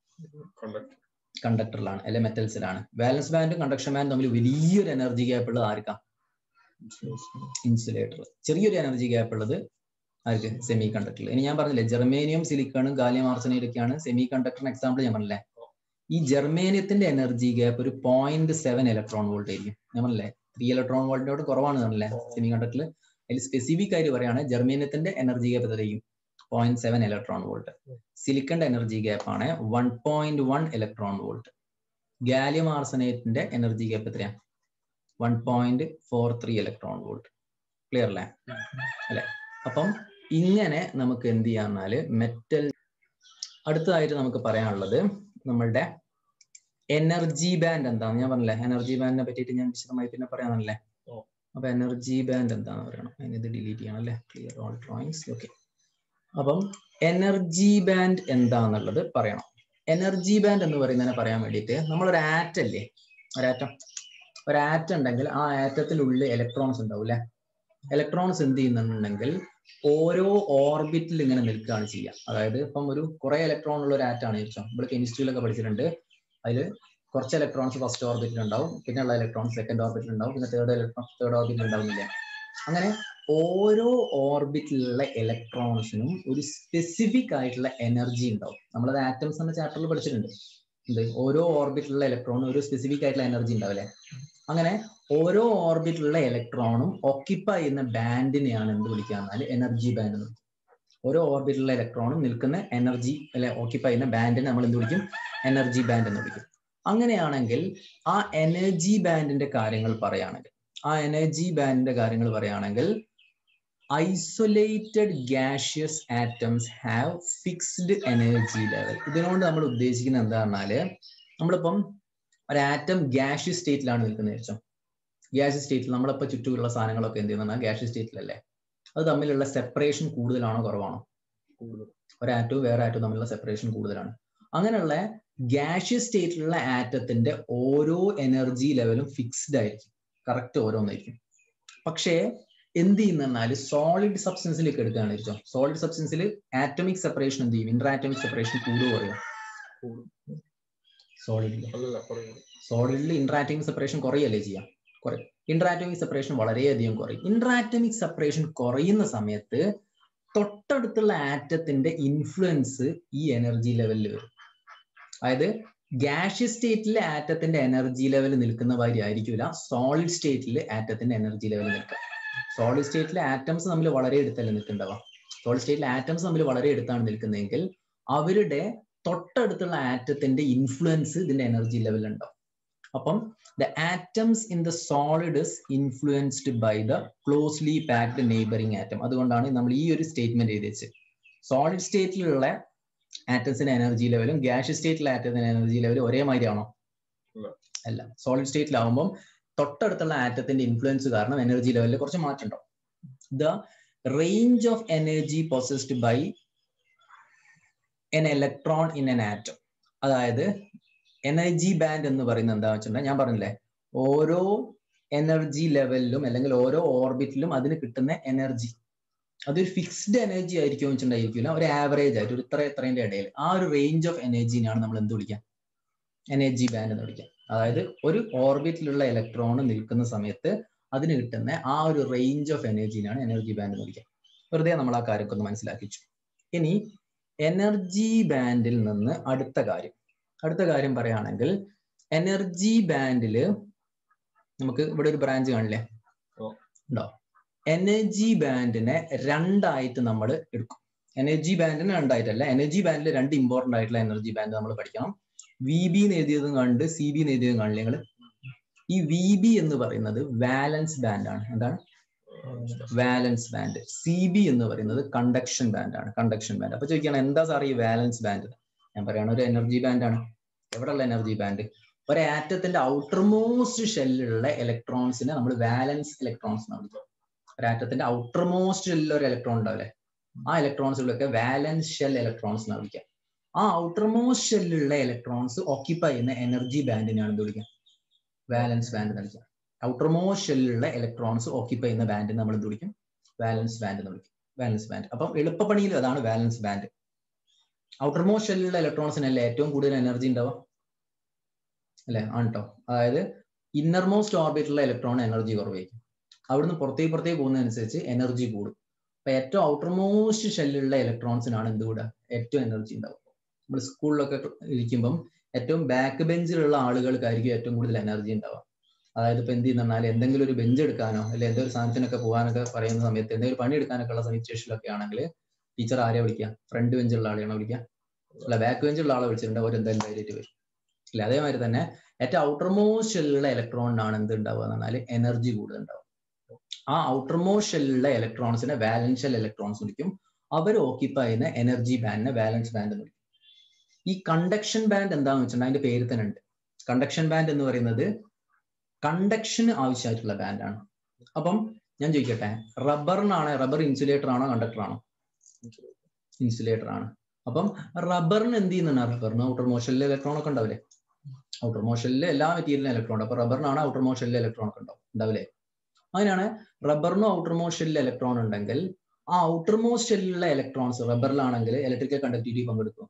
കണ്ടക്ടറിലാണ് അല്ലെ മെറ്റൽസിലാണ് വാലൻസ് ബാൻഡും കണ്ടക്ഷൻ ബാൻഡും തമ്മിൽ വലിയൊരു എനർജി ഗ്യാപ്പ് ഉള്ളത് ആർക്കാ ഇൻസുലേറ്റർ ചെറിയൊരു എനർജി ഗ്യാപ്പ് ഉള്ളത് ആർക്ക് സെമി കണ്ടക്ടറിൽ ഇനി ഞാൻ പറഞ്ഞില്ലേ ജെർമേനിയം സിലിക്കണും ഗാലിയം ആർസനൈഡൊക്കെയാണ് സെമി കണ്ടക്ടറിന് എക്സാമ്പിൾ ഞാൻ പറഞ്ഞില്ലേ ഈ ജെർമേനിയത്തിന്റെ എനർജി ഗ്യാപ്പ് ഒരു പോയിന്റ് സെവൻ ഇലക്ട്രോൺ വോൾട്ട് ആയിരിക്കും ഞാൻ പറഞ്ഞില്ലേ ത്രീ ഇലക്ട്രോൺ വോൾട്ടിനോട് കുറവാണ് പറഞ്ഞില്ലേ സെമി കണ്ടക്ടറിൽ അതിൽ സ്പെസിഫിക് ആയിട്ട് പറയുകയാണ് ജെർമേനിയത്തിന്റെ എനർജി ഗ്യാപ്പ് എത്രയായിരിക്കും പോയിന്റ് സെവൻ ഇലക്ട്രോൺ വോൾട്ട് സിലിക്കന്റെ എനർജി ഗ്യാപ്പ് ആണ് one point one electron volt gallium ആർസനേറ്റിന്റെ എനർജി ഗ്യാപ്പ് എത്രയാ one point four three electron volt clear അല്ലേ അല്ലെ അപ്പം ഇങ്ങനെ നമുക്ക് എന്ത് ചെയ്യാന്നാല് മെറ്റൽ അടുത്തതായിട്ട് നമുക്ക് പറയാനുള്ളത് നമ്മളുടെ എനർജി ബാൻഡ് എന്താന്ന് ഞാൻ പറഞ്ഞില്ലേ എനർജി ബാൻഡിനെ പറ്റിയിട്ട് ഞാൻ വിശദമായി പിന്നെ പറയാനല്ലേ അപ്പൊ എനർജി ബാൻഡ് എന്താന്ന് പറയണം അതിനിത് ഡിലീറ്റ് ചെയ്യണം അല്ലേ ക്ലിയർ ഓൾ ഡ്രോയിങ്സ് ഓക്കെ അപ്പം എനർജി ബാൻഡ് എന്താന്നുള്ളത് പറയണം എനർജി ബാൻഡ് എന്ന് പറയുന്നതിനെ പറയാൻ വേണ്ടിയിട്ട് നമ്മളൊരു ആറ്റ് അല്ലേ ഒരാറ്റം ഒരു ആറ്റം ഉണ്ടെങ്കിൽ ആ ആറ്റത്തിനുള്ളിൽ ഇലക്ട്രോൺസ് ഉണ്ടാവും അല്ലെ ഇലക്ട്രോൺസ് എന്ത് ചെയ്യുന്നുണ്ടെങ്കിൽ ഓരോ ഓർബിറ്റിൽ ഇങ്ങനെ നിൽക്കുകയാണ് ചെയ്യുക അതായത് ഇപ്പം ഒരു കുറെ ഇലക്ട്രോൺ ഉള്ള ഒരു ആറ്റാണ് ചോദിച്ചോ നമ്മൾ കെമിസ്ട്രിയിലൊക്കെ പഠിച്ചിട്ടുണ്ട് അതിൽ കുറച്ച് ഇലക്ട്രോൺസ് ഫസ്റ്റ് ഓർബിറ്റിൽ ഉണ്ടാവും പിന്നെ ഉള്ള ഇലക്ട്രോൺസ് സെക്കൻഡ് ഓർബിറ്റിൽ ഉണ്ടാവും പിന്നെ തേർഡ് ഇലക്ട്രോൺ തേർഡ് ഓർബിറ്റിൽ ഉണ്ടാവുന്നില്ല അങ്ങനെ ഓരോ ഓർബിറ്റിലുള്ള ഇലക്ട്രോൺസിനും ഒരു സ്പെസിഫിക് ആയിട്ടുള്ള എനർജി ഉണ്ടാവും നമ്മളത് ആറ്റംസ് എന്ന ചാപ്റ്ററിൽ പഠിച്ചിട്ടുണ്ട് എന്ത് ഓരോ ഓർബിറ്റിലുള്ള ഇലക്ട്രോണും ഒരു സ്പെസിഫിക് ആയിട്ടുള്ള എനർജി ഉണ്ടാവും അല്ലെ അങ്ങനെ ഓരോ ഓർബിറ്റിലുള്ള ഇലക്ട്രോണും ഓക്യുപ്പൈ ചെയ്യുന്ന ബാൻഡിനെയാണ് എന്ത് വിളിക്കുക എന്നാൽ എനർജി ബാൻഡ് എന്ന് വിളിക്കും ഓരോ ഓർബിറ്റിലുള്ള ഇലക്ട്രോണും നിൽക്കുന്ന എനർജി അല്ലെ ഓക്യുപ്പൈ ചെയ്യുന്ന ബാൻഡിനെ നമ്മൾ എന്ത് വിളിക്കും എനർജി ബാൻഡ് എന്ന് വിളിക്കും അങ്ങനെയാണെങ്കിൽ ആ എനർജി ബാൻഡിന്റെ കാര്യങ്ങൾ പറയുകയാണെങ്കിൽ ആ എനർജി ബാൻഡിന്റെ കാര്യങ്ങൾ പറയുകയാണെങ്കിൽ isolated gaseous atoms have fixed energy level ഇതിനോട് നമ്മൾ ഉദ്ദേശിക്കുന്നത് എന്താ പറഞ്ഞാല് നമ്മളിപ്പം ഒരു ആറ്റം ഗ്യാഷ്യസ് സ്റ്റേറ്റിലാണ് നിൽക്കുന്നത് വെച്ചോ ഗ്യാഷ്യസ് സ്റ്റേറ്റിൽ നമ്മളിപ്പോൾ ചുറ്റുമുള്ള സാധനങ്ങളൊക്കെ എന്ത് ചെയ്യുന്ന ഗ്യാഷ്യസ് സ്റ്റേറ്റിലല്ലേ അത് തമ്മിലുള്ള സെപ്പറേഷൻ കൂടുതലാണോ കുറവാണോ ഒരു ആറ്റവും വേറെ ആറ്റവും തമ്മിലുള്ള സെപ്പറേഷൻ കൂടുതലാണ് അങ്ങനെയുള്ള ഗ്യാഷ്യസ് സ്റ്റേറ്റിലുള്ള ആറ്റത്തിന്റെ ഓരോ എനർജി ലെവലും ഫിക്സ്ഡ് ആയിരിക്കും കറക്റ്റ് ഓരോന്നായിരിക്കും പക്ഷേ എന്ത് ചെയ്യുന്നാൽ സോളിഡ് സബ്സ്റ്റൻസിലേക്ക് എടുക്കുകയാണ് വെച്ചോ സോളിഡ് സബ്സ്റ്റൻസിൽ ആറ്റമിക് സെപ്പറേഷൻ എന്ത് ചെയ്യും ഇന്റർ ആറ്റമിക് സെപ്പറേഷൻ കൂടുക കുറയും സോളിഡിൽ സോളിഡിൽ ഇന്റർ ആറ്റമിക് സെപ്പറേഷൻ കുറയല്ലേ ചെയ്യാം കുറയും ഇന്റർ ആറ്റമിക് സെപ്പറേഷൻ വളരെയധികം കുറയും ഇന്റർ ആറ്റമിക് സെപ്പറേഷൻ കുറയുന്ന സമയത്ത് തൊട്ടടുത്തുള്ള ആറ്റത്തിന്റെ ഇൻഫ്ലുവൻസ് ഈ എനർജി ലെവലിൽ വരും അതായത് ഗ്യാഷ്യസ് സ്റ്റേറ്റിലെ ആറ്റത്തിന്റെ എനർജി ലെവൽ നിൽക്കുന്ന മാതിരി ആയിരിക്കില്ല സോളിഡ് സ്റ്റേറ്റിൽ ആറ്റത്തിന്റെ എനർജി ലെവൽ നിൽക്കുക സോളിഡ് സ്റ്റേറ്റിലെ ആറ്റംസ് തമ്മിൽ വളരെ അടുത്തല്ലേ നിൽക്കുന്നുണ്ടാവുക സോളിഡ് സ്റ്റേറ്റിലെ ആറ്റംസ് തമ്മിൽ വളരെ അടുത്താണ് നിൽക്കുന്നതെങ്കിൽ അവരുടെ തൊട്ടടുത്തുള്ള ആറ്റത്തിന്റെ ഇൻഫ്ലുവൻസ് ഇതിന്റെ എനർജി ലെവൽ ഉണ്ടാവും അപ്പം the atoms in the solid is influenced by the closely packed neighbouring atom അതുകൊണ്ടാണ് നമ്മൾ ഈ ഒരു സ്റ്റേറ്റ്മെന്റ് എഴുതി വെച്ച് സോളിഡ് സ്റ്റേറ്റിലുള്ള ആറ്റംസിന്റെ എനർജി ലെവലും ഗ്യാഷ്യസ് സ്റ്റേറ്റിലെ ആറ്റത്തിന്റെ എനർജി ലെവലും ഒരേ മാതിരിയാണോ അല്ല സോളിഡ് സ്റ്റേറ്റിലാവുമ്പം തൊട്ടടുത്തുള്ള ആറ്റത്തിന്റെ ഇൻഫ്ലുവൻസ് കാരണം എനർജി ലെവലിൽ കുറച്ച് മാറ്റം ഉണ്ടാവും the range of energy possessed by an electron in an atom അതായത് എനർജി ബാൻഡ് എന്ന് പറയുന്നത് എന്താ വെച്ചിട്ടുണ്ടെങ്കിൽ ഞാൻ പറഞ്ഞില്ലേ ഓരോ എനർജി ലെവലിലും അല്ലെങ്കിൽ ഓരോ ഓർബിറ്റിലും അതിന് കിട്ടുന്ന എനർജി അതൊരു ഫിക്സ്ഡ് എനർജി ആയിരിക്കും വെച്ചിട്ടുണ്ടായിരിക്കില്ല ഒരു ആവറേജ് ആയിട്ട് ഒരു ഇത്ര ഇത്രേന്റെ ഇടയിൽ ആ ഒരു റേഞ്ച് ഓഫ് എനർജിനെയാണ് നമ്മൾ എന്ത് വിളിക്കുക എനർജി ബാൻഡ് എന്ന് വിളിക്കുക അതായത് ഒരു ഓർബിറ്റിലുള്ള ഇലക്ട്രോൺ നിൽക്കുന്ന സമയത്ത് അതിന് കിട്ടുന്ന ആ ഒരു റേഞ്ച് ഓഫ് എനർജിനാണ് എനർജി ബാൻഡ് എന്ന് വിളിക്കുക വെറുതെ നമ്മൾ ആ കാര്യമൊക്കെ ഒന്ന് മനസ്സിലാക്കിച്ചു ഇനി എനർജി ബാൻഡിൽ നിന്ന് അടുത്ത കാര്യം അടുത്ത കാര്യം പറയുകയാണെങ്കിൽ എനർജി ബാൻഡില് നമുക്ക് ഇവിടെ ഒരു ബ്രാഞ്ച് കാണില്ലേ ഉണ്ടോ എനർജി ബാൻഡിനെ രണ്ടായിട്ട് നമ്മൾ എടുക്കും എനർജി ബാൻഡിന് രണ്ടായിട്ടല്ല എനർജി ബാൻഡിൽ രണ്ട് ഇമ്പോർട്ടന്റ് ആയിട്ടുള്ള എനർജി ബാൻഡ് നമ്മൾ പഠിക്കണം വി ബി എന്ന് എഴുതിയതും കണ്ട് സി ബി എന്ന് എഴുതിയതും കാണില്ലേ നിങ്ങൾ ഈ വി ബി എന്ന് പറയുന്നത് വാലൻസ് ബാൻഡ് ആണ് എന്താണ് വാലൻസ് ബാൻഡ് സി ബി എന്ന് പറയുന്നത് കണ്ടക്ഷൻ ബാൻഡ് ആണ് കണ്ടക്ഷൻ ബാൻഡ് അപ്പൊ ചോദിക്കണം എന്താ സാർ ഈ വാലൻസ് ബാൻഡ് ഞാൻ പറയണ ഒരു എനർജി ബാൻഡ് ആണ് എവിടെയുള്ള എനർജി ബാൻഡ് ഒരു ആറ്റത്തിന്റെ ഔട്ടർ മോസ്റ്റ് ഷെല്ലിലുള്ള ഇലക്ട്രോൺസിനെ നമ്മൾ വാലൻസ് ഇലക്ട്രോൺസ് എന്നാണ് വിളിക്കുക ഒരു ആറ്റത്തിന്റെ ഔട്ടർ മോസ്റ്റ് ഷെല്ലിൽ ഒരു ഇലക്ട്രോൺ ഉണ്ടാവില്ലേ ആ ഇലക്ട്രോൺസുകളൊക്കെ വാലൻസ് ഷെൽ ഇലക്ട്രോൺസ് എന്നാണ് വിളിക്കുക ആ ഔട്ടർ മോസ്റ്റ് ഷെല്ലിലുള്ള ഇലക്ട്രോൺസ് ഓക്യുപ്പൈ ചെയ്യുന്ന എനർജി ബാൻഡിനെയാണ് എന്ത് വിളിക്കുക വാലൻസ് ബാൻഡ് എന്ന് വിളിക്കുക ഔട്ടർ മോസ്റ്റ് ഷെല്ലിലുള്ള ഇലക്ട്രോൺസ് ഓക്യുപ്പൈ ചെയ്യുന്ന ബാൻഡിനെ നമ്മൾ എന്ത് വിളിക്കും വാലൻസ് ബാൻഡ് എന്ന് വിളിക്കും വാലൻസ് ബാൻഡ് അപ്പം എളുപ്പപ്പണിയിൽ അതാണ് വാലൻസ് ബാൻഡ് ഔട്ടർ മോസ്റ്റ് ഷെല്ലിലുള്ള ഇലക്ട്രോൺസിനല്ലേ ഏറ്റവും കൂടുതൽ എനർജി ഉണ്ടാവുക അല്ലെ ആണ് കേട്ടോ അതായത് ഇന്നർ മോസ്റ്റ് ഓർബിറ്റിലുള്ള ഇലക്ട്രോൺ എനർജി കുറവായിരിക്കും അവിടുന്ന് പുറത്തേക്ക് പുറത്തേക്ക് പോകുന്നതനുസരിച്ച് എനർജി കൂടും അപ്പൊ ഏറ്റവും ഔട്ടർ മോസ്റ്റ് ഷെല്ലിലുള്ള ഇലക്ട്രോൺസിനാണ് എന്ത് കൂടുക ഏറ്റവും എനർജി ഉണ്ടാവുക നമ്മൾ സ്കൂളിലൊക്കെ ഇരിക്കുമ്പം ഏറ്റവും ബാക്ക് ബെഞ്ചിലുള്ള ആളുകൾക്കായിരിക്കും ഏറ്റവും കൂടുതൽ എനർജി ഉണ്ടാവുക അതായത് ഇപ്പൊ എന്ത് ചെയ്യുന്നാൽ എന്തെങ്കിലും ഒരു ബെഞ്ച് എടുക്കാനോ അല്ലെങ്കിൽ എന്തെങ്കിലും ഒരു സാധനത്തിനൊക്കെ പോകാനൊക്കെ പറയുന്ന സമയത്ത് എന്തെങ്കിലും പണി എടുക്കാനൊക്കെ ഉള്ള സിറ്റുവേഷനിലൊക്കെ ആണെങ്കിൽ ടീച്ചർ ആരെയാ വിളിക്കുക ഫ്രണ്ട് ബെഞ്ചുള്ള ആളെയാണോ വിളിക്കുക അല്ല ബാക്ക് ബെഞ്ചുള്ള ആളെ വിളിച്ചിട്ടുണ്ട് അവർ എന്തായാലും ധൈര്യമായിട്ട് വരും അല്ലെ അതേമാതിരി തന്നെ ഏറ്റവും ഔട്ടർ മോസ്റ്റ് ഷെല്ലുള്ള ഇലക്ട്രോണിനാണ് എന്ത് ഉണ്ടാവുക എന്ന് പറഞ്ഞാൽ എനർജി കൂടുതൽ ഉണ്ടാവും ആ ഔട്ടർ മോസ്റ്റ് ഷെല്ലുള്ള ഇലക്ട്രോൺസിനെ വാലൻസ് ഷെൽ ഇലക്ട്രോൺസ് വിളിക്കും അവർ ഓക്യുപ്പൈ ചെയ്യുന്ന എനർജി ബാൻഡിനെ വാലൻസ് ബാൻഡ് എന്ന് വിളിക്കും ഈ കണ്ടക്ഷൻ ബാൻഡ് എന്താണെന്ന് വെച്ചിട്ടുണ്ടെങ്കിൽ അതിന്റെ പേര് തന്നെ ഉണ്ട് കണ്ടക്ഷൻ ബാൻഡ് എന്ന് പറയുന്നത് കണ്ടക്ഷന് ആവശ്യമായിട്ടുള്ള ബാൻഡാണ് അപ്പം ഞാൻ ചോദിക്കട്ടെ റബ്ബറിനാണ് റബ്ബർ ഇൻസുലേറ്റർ ആണോ കണ്ടക്ടർ ആണോ ഇൻസുലേറ്റർ ആണ് അപ്പം റബ്ബറിന് എന്ത് ചെയ്യുന്നതാണ് റബ്ബറിന് ഔട്ടർ മോഷനിൽ ഇലക്ട്രോൺ ഒക്കെ ഉണ്ടാവില്ലേ ഔട്ടർ മോഷനിൽ എല്ലാ മെറ്റീരിയലും ഇലക്ട്രോൺ ഉണ്ട് അപ്പൊ റബ്ബറിനാണ് ഔട്ടർ മോഷനിൽ ഇലക്ട്രോൺ ഒക്കെ ഉണ്ടാവും ഉണ്ടാവില്ലേ അങ്ങനെയാണ് റബ്ബറിനും ഔട്ടർ മോസ്റ്റ് ഷെല്ലിൽ ഇലക്ട്രോൺ ഉണ്ടെങ്കിൽ ആ ഔട്ടർ മോസ്റ്റ് ഷെല്ലിലുള്ള ഇലക്ട്രോൺസ് റബ്ബറിലാണെങ്കിൽ ഇലക്ട്രിക്കൽ കണ്ടക്ടിവിറ്റി പങ്കെടുക്കും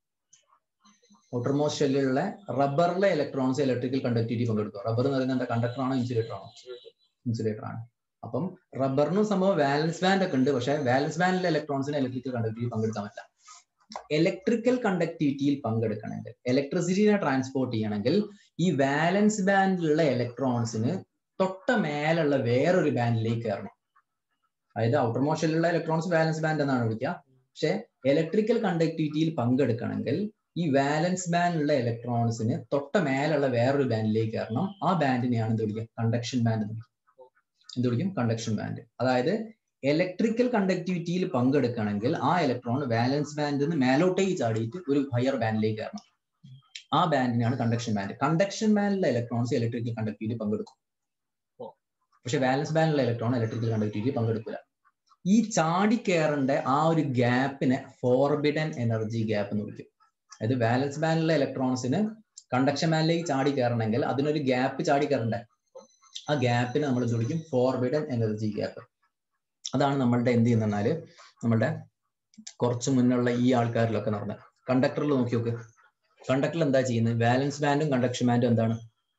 ഔട്ടർ മോസ്റ്റ് ഷെല്ലിലുള്ള റബ്ബറിലെ ഇലക്ട്രോൺസ് ഇലക്ട്രിക്കൽ കണ്ടക്ടിവിറ്റി പങ്കെടുക്കും റബ്ബർ എന്ന് പറയുന്നത് എന്താ കണ്ടക്ടർ ആണോ ഇൻസുലേറ്റർ ആണോ ഇൻസുലേറ്റർ ആണ് അപ്പം റബ്ബറിനും സംഭവം വാലൻസ് ബാൻഡ് ഒക്കെ ഉണ്ട് പക്ഷെ വാലൻസ് ബാൻഡിലെ ഇലക്ട്രോൺസിന് ഇലക്ട്രിക്കൽ കണ്ടക്ടിവിറ്റി പങ്കെടുക്കാൻ പറ്റില്ല ഇലക്ട്രിക്കൽ കണ്ടക്ടിവിറ്റിയിൽ പങ്കെടുക്കണമെങ്കിൽ ഇലക്ട്രിസിറ്റിനെ ട്രാൻസ്പോർട്ട് ചെയ്യണമെങ്കിൽ ഈ വാലൻസ് ബാൻഡിലുള്ള ഇലക്ട്രോൺസിന് തൊട്ട മേലുള്ള വേറൊരു ബാൻഡിലേക്ക് കയറണം അതായത് ഔട്ടർ മോഷനിലുള്ള ഇലക്ട്രോൺസ് വാലൻസ് ബാൻഡ് എന്നാണ് വിളിക്കുക പക്ഷെ ഇലക്ട്രിക്കൽ കണ്ടക്ടിവിറ്റിയിൽ പങ്കെടുക്കണമെങ്കിൽ ഈ വാലൻസ് ബാൻഡിലുള്ള ഇലക്ട്രോൺസിന് തൊട്ട മേലുള്ള വേറൊരു ബാൻഡിലേക്ക് കയറണം ആ ബാൻഡിനെയാണ് എന്ത് വിളിക്കുക കണ്ടക്ഷൻ ബാൻഡ് എന്ന് വിളിക്കുക എന്ത് വിളിക്കും കണ്ടക്ഷൻ ബാൻഡ് അതായത് ഇലക്ട്രിക്കൽ കണ്ടക്ടിവിറ്റിയിൽ പങ്കെടുക്കണമെങ്കിൽ ആ ഇലക്ട്രോൺ വാലൻസ് ബാൻഡിൽ നിന്ന് മേലോട്ടേക്ക് ചാടിയിട്ട് ഒരു ഹയർ ബാൻഡിലേക്ക് കയറണം ആ ബാൻഡിനാണ് കണ്ടക്ഷൻ ബാൻഡ് കണ്ടക്ഷൻ ബാൻഡിലെ ഇലക്ട്രോൺസ് ഇലക്ട്രിക്കൽ കണ്ടക്ടിവിറ്റി പങ്കെടുക്കും പക്ഷെ വാലൻസ് ബാൻഡിലെ ഇലക്ട്രോൺ ഇലക്ട്രിക്കൽ കണ്ടക്ടിവിറ്റി പങ്കെടുക്കില്ല ഈ ചാടി കയറേണ്ട ആ ഒരു ഗ്യാപ്പിനെ ഫോർബിഡൻ എനർജി ഗ്യാപ്പ് എന്ന് വിളിക്കും അതായത് വാലൻസ് ബാൻഡിലെ ഇലക്ട്രോൺസിന് കണ്ടക്ഷൻ ബാൻഡിലേക്ക് ചാടി കയറണമെങ്കിൽ അതിനൊരു ഗ്യാപ്പ് ചാടി കയറണ്ടേ ആ ഗ്യാപ്പിനെ നമ്മൾ എന്ത് വിളിക്കും ഫോർബിഡൻ എനർജി ഗ്യാപ്പ് അതാണ് നമ്മളുടെ എന്ത് ചെയ്യുന്നതിനാല് നമ്മളുടെ കുറച്ച് മുന്നുള്ള ഈ ആൾക്കാരിലൊക്കെ നടന്നത് കണ്ടക്ടറിൽ നോക്കി നോക്ക് കണ്ടക്ടറിൽ എന്താ ചെയ്യുന്നത് വാലൻസ് ബാൻഡും കണ്ടക്ഷൻ ബാൻഡും എന്താണ്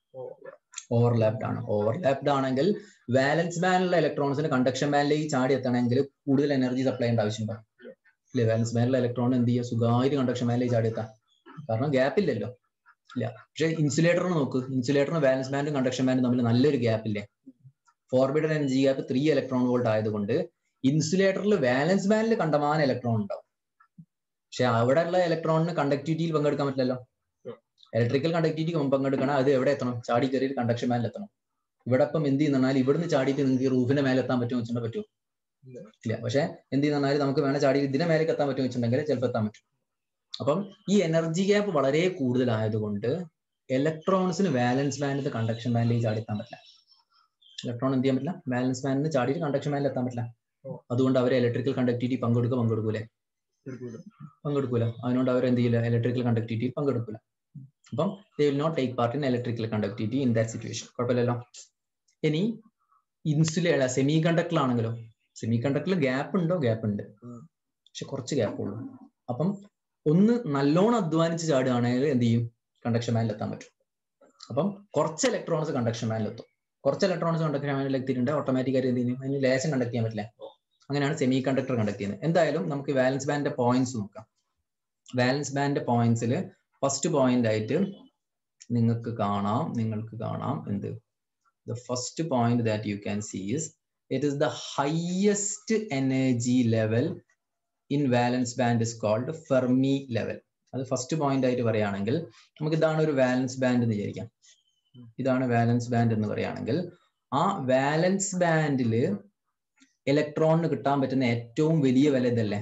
ഓവർലാപ്ഡ് ആണ് ഓവർലാപ്ഡ് ആണെങ്കിൽ വാലൻസ് ബാൻഡിലുള്ള ഇലക്ട്രോൺസിന് കണ്ടക്ഷൻ ബാൻഡിലേക്ക് ചാടി എത്തണമെങ്കിൽ കൂടുതൽ എനർജി സപ്ലൈ ചെയ്യേണ്ട ആവശ്യമുണ്ടോ ഇല്ലേ വാലൻസ് ബാൻഡിലുള്ള ഇലക്ട്രോൺ എന്ത് ചെയ്യുക സുഖമായിട്ട് കണ്ടക്ഷൻ ബാൻഡിലേക്ക് ചാടി എത്താം കാരണം ഗ്യാപ്പ് ഇല്ലല്ലോ ഇല്ല പക്ഷെ ഇൻസുലേറ്ററിന് നോക്ക് ഇൻസുലേറ്ററിന് വാലൻസ് ബാൻഡും കണ്ടക്ഷൻ ബാൻഡും തമ്മിൽ നല്ലൊരു ഗ്യാപ്പ് ഇല്ലേ forbidden energy gap three electron volt ആയതുകൊണ്ട് ഇൻസുലേറ്ററിൽ വാലൻസ് ബാൻഡിൽ കണ്ടമാന ഇലക്ട്രോൺ ഉണ്ടാവും പക്ഷെ അവിടെയുള്ള ഇലക്ട്രോണിന് കണ്ടക്ടിവിറ്റിയിൽ പങ്കെടുക്കാൻ പറ്റില്ലല്ലോ ഇലക്ട്രിക്കൽ കണ്ടക്ടിവിറ്റി പങ്കെടുക്കണം അത് എവിടെ എത്തണം ചാടി കയറി കണ്ടക്ഷൻ ബാൻഡിൽ എത്തണം ഇവിടെ ഇപ്പം എന്ത് ചെയ്യുന്നാൽ ഇവിടുന്ന് ചാടിയിട്ട് നിങ്ങൾക്ക് റൂഫിന്റെ മേലെ എത്താൻ പറ്റുമോ വെച്ചിട്ടുണ്ടെങ്കിൽ പറ്റുമോ ഇല്ല പക്ഷെ എന്ത് ചെയ്യുന്നാൽ നമുക്ക് വേണേൽ ചാടി ഇതിന്റെ മേലേക്ക് എത്താൻ പറ്റുമോ വെച്ചിട്ടുണ്ടെങ്കിൽ ചിലപ്പോൾ എത്താൻ പറ്റും അപ്പം ഈ എനർജി ഗ്യാപ്പ് വളരെ കൂടുതലായതുകൊണ്ട് ഇലക്ട്രോൺസിന് വാലൻസ് ബാൻഡിൽ കണ്ടക്ഷൻ ബാൻഡിലേക്ക് ചാടി എത്താൻ പറ്റില്ല ഇലക്ട്രോൺ എന്ത് ചെയ്യാൻ പറ്റില്ല ബാലൻസ് ബാൻഡിന് ചാടിയിട്ട് കണ്ടക്ഷൻ ബാൻഡിൽ എത്താൻ പറ്റില്ല അതുകൊണ്ട് അവർ ഇലക്ട്രിക്കൽ കണ്ടക്ടിവിറ്റി പങ്കെടുക്കുക പങ്കെടുക്കൂലേ പങ്കെടുക്കൂല അതുകൊണ്ട് അവർ എന്ത് ചെയ്യില്ല ഇലക്ട്രിക്കൽ കണ്ടക്ടിവിറ്റി പങ്കെടുക്കൂല അപ്പം they will not take part in electrical conductivity in that situation കുഴപ്പമില്ലല്ലോ ഇനി ഇൻസുലേ സെമി കണ്ടക്ടർ ആണെങ്കിലോ സെമി കണ്ടക്ടറിൽ ഗ്യാപ്പ് ഉണ്ടോ ഗ്യാപ്പ് ഉണ്ട് പക്ഷെ കുറച്ച് ഗ്യാപ്പ് ഉള്ളൂ അപ്പം ഒന്ന് നല്ലോണം അധ്വാനിച്ച് ചാടുകയാണെങ്കിൽ എന്ത് ചെയ്യും കണ്ടക്ഷൻ ബാൻഡിൽ എത്താൻ പറ്റും അപ്പം കുറച്ച് ഇലക്ട്രോൺസ് കണ്ടക്ഷൻ ബാൻഡിൽ എത്തും കുറച്ച് ഇലക്ട്രോൺസ് കണ്ടക്ഷൻ ബാൻഡിൽ എത്തിയിട്ടുണ്ട് ഓട്ടോമാറ്റിക്കായി എന്ത് ചെയ്യും അതിന് ലേശം കണ്ടക്ട് ചെയ്യാൻ പറ്റില്ല അങ്ങനെയാണ് സെമി കണ്ടക്ടർ കണ്ടക്ട് ചെയ്യുന്നത് എന്തായാലും നമുക്ക് വാലൻസ് ബാൻഡിന്റെ പോയിന്റ്സ് നോക്കാം വാലൻസ് ബാൻഡിന്റെ പോയിന്റ്സിൽ ഫസ്റ്റ് പോയിന്റ് ആയിട്ട് നിങ്ങൾക്ക് കാണാം നിങ്ങൾക്ക് കാണാം എന്ത് the first point that you can see is it is the highest energy level in valence band is called Fermi level അത് ഫസ്റ്റ് പോയിന്റ് ആയിട്ട് പറയുകയാണെങ്കിൽ നമുക്ക് ഇതാണ് ഒരു വാലൻസ് ബാൻഡ് എന്ന് വിചാരിക്കാം ഇതാണ് വാലൻസ് ബാൻഡ് എന്ന് പറയുകയാണെങ്കിൽ ആ വാലൻസ് ബാൻഡില് ഇലക്ട്രോണിന് കിട്ടാൻ പറ്റുന്ന ഏറ്റവും വലിയ വില ഇതല്ലേ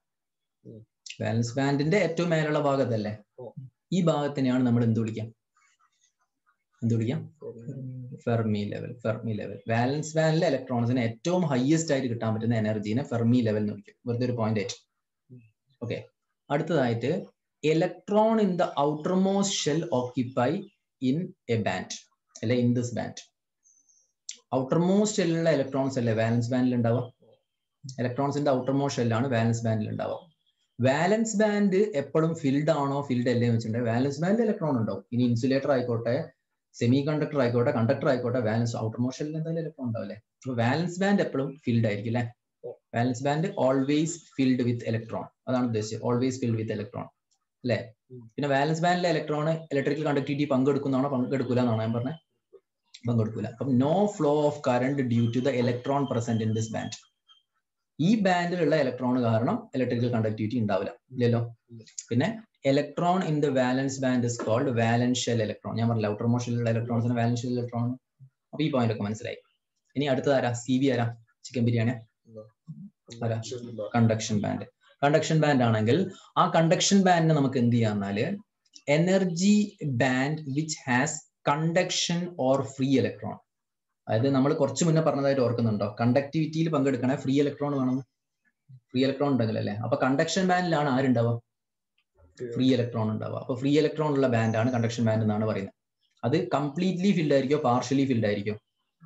വാലൻസ് ബാൻഡിന്റെ ഏറ്റവും മേലുള്ള ഭാഗത്തല്ലേ ഈ ഭാഗത്തിനെയാണ് നമ്മൾ എന്ത് വിളിക്കാം എന്ത് വിളിക്കാം Fermi level Fermi level valence ബാൻഡിലെ ഇലക്ട്രോൺസിന് ഏറ്റവും ഹയസ്റ്റ് ആയിട്ട് കിട്ടാൻ പറ്റുന്ന എനർജീനെ ഫെർമി ലെവൽ എന്ന് വിളിക്കും വെറുതെ ഒരു പോയിന്റ് ആയിട്ട് ഓക്കെ അടുത്തതായിട്ട് electron in the outermost shell occupy in a band അല്ലെ ഇൻ ദിസ് ബാൻഡ് ഔട്ടർമോസ്റ്റ് ഷെല്ലിലുള്ള ഇലക്ട്രോൺസ് അല്ലേ വാലൻസ് ബാൻഡിൽ ഉണ്ടാവുക ഇലക്ട്രോൺസിന്റെ ഔട്ടർമോസ്റ്റ് ഷെല്ലാണ് വാലൻസ് ബാൻഡിൽ ഉണ്ടാവുക വാലൻസ് ബാൻഡ് എപ്പോഴും ഫിൽഡ് ആണോ ഫിൽഡ് അല്ലേ എന്ന് വെച്ചിട്ടുണ്ടെങ്കിൽ വാലൻസ് ബാൻഡ് ഇലക്ട്രോൺ ഉണ്ടാവും ഇനി ഇൻസുലേറ്റർ ആയിക്കോട്ടെ സെമി കണ്ടക്ടർ ആയിക്കോട്ടെ കണ്ടക്ടർ ആയിക്കോട്ടെ വാലൻസ് ഔട്ടർമോസ്റ്റ് ഷെല്ലിൽ എന്തായാലും ഇലക്ട്രോൺ ഉണ്ടാവില്ലേ അപ്പൊ വാലൻസ് ബാൻഡ് എപ്പോഴും ഫിൽഡ് ആയിരിക്കും അല്ലേ valence band always filled with electron അതാണ് ഉദ്ദേശിച്ചത് ഓൾവേസ് ഫിൽഡ് വിത്ത് ഇലക്ട്രോൺ അല്ലേ പിന്നെ വാലൻസ് ബാൻഡിലെ ഇലക്ട്രോൺ ഇലക്ട്രിക്കൽ കണ്ടക്ടിവിറ്റി പങ്കെടുക്കുന്നതാണോ പങ്കെടുക്കൂല എന്നാണോ ഞാൻ പറഞ്ഞത് പങ്കെടുക്കൂല അപ്പം no flow of current due to the electron present in this band ഈ ബാൻഡിലുള്ള ഇലക്ട്രോൺ കാരണം ഇലക്ട്രിക്കൽ കണ്ടക്ടിവിറ്റി ഉണ്ടാവില്ല ഇല്ലല്ലോ പിന്നെ electron in the valence band is called valential electron ഞാൻ പറഞ്ഞില്ല ഔട്ടർ മോഷനിലുള്ള ഇലക്ട്രോൺസിന് വാലൻഷ്യൽ ഇലക്ട്രോൺ അപ്പൊ ഈ പോയിന്റ് ഒക്കെ മനസ്സിലായി ഇനി അടുത്തത് ആരാ സി ബി ആരാ ചിക്കൻ ബിരിയാണി ആരാ കണ്ടക്ഷൻ ബാൻഡ് കണ്ടക്ഷൻ ബാൻഡ് ആണെങ്കിൽ ആ കണ്ടക്ഷൻ ബാൻഡിനെ നമുക്ക് എന്ത് ചെയ്യാന്നാല് energy band which has conduction or free electron അതായത് നമ്മൾ കുറച്ച് മുന്നേ പറഞ്ഞതായിട്ട് ഓർക്കുന്നുണ്ടോ കണ്ടക്ടിവിറ്റിയിൽ പങ്കെടുക്കണേ ഫ്രീ ഇലക്ട്രോൺ വേണം ഫ്രീ ഇലക്ട്രോൺ ഉണ്ടെങ്കിൽ അല്ലേ അപ്പൊ കണ്ടക്ഷൻ ബാൻഡിലാണ് ആരുണ്ടാവുക ഫ്രീ ഇലക്ട്രോൺ ഉണ്ടാവുക അപ്പൊ ഫ്രീ ഇലക്ട്രോൺ ഉള്ള ബാൻഡാണ് കണ്ടക്ഷൻ ബാൻഡ് എന്നാണ് പറയുന്നത് അത് കംപ്ലീറ്റ്ലി ഫിൽഡ് ആയിരിക്കോ പാർഷ്യലി ഫിൽഡ് ആയിരിക്കോ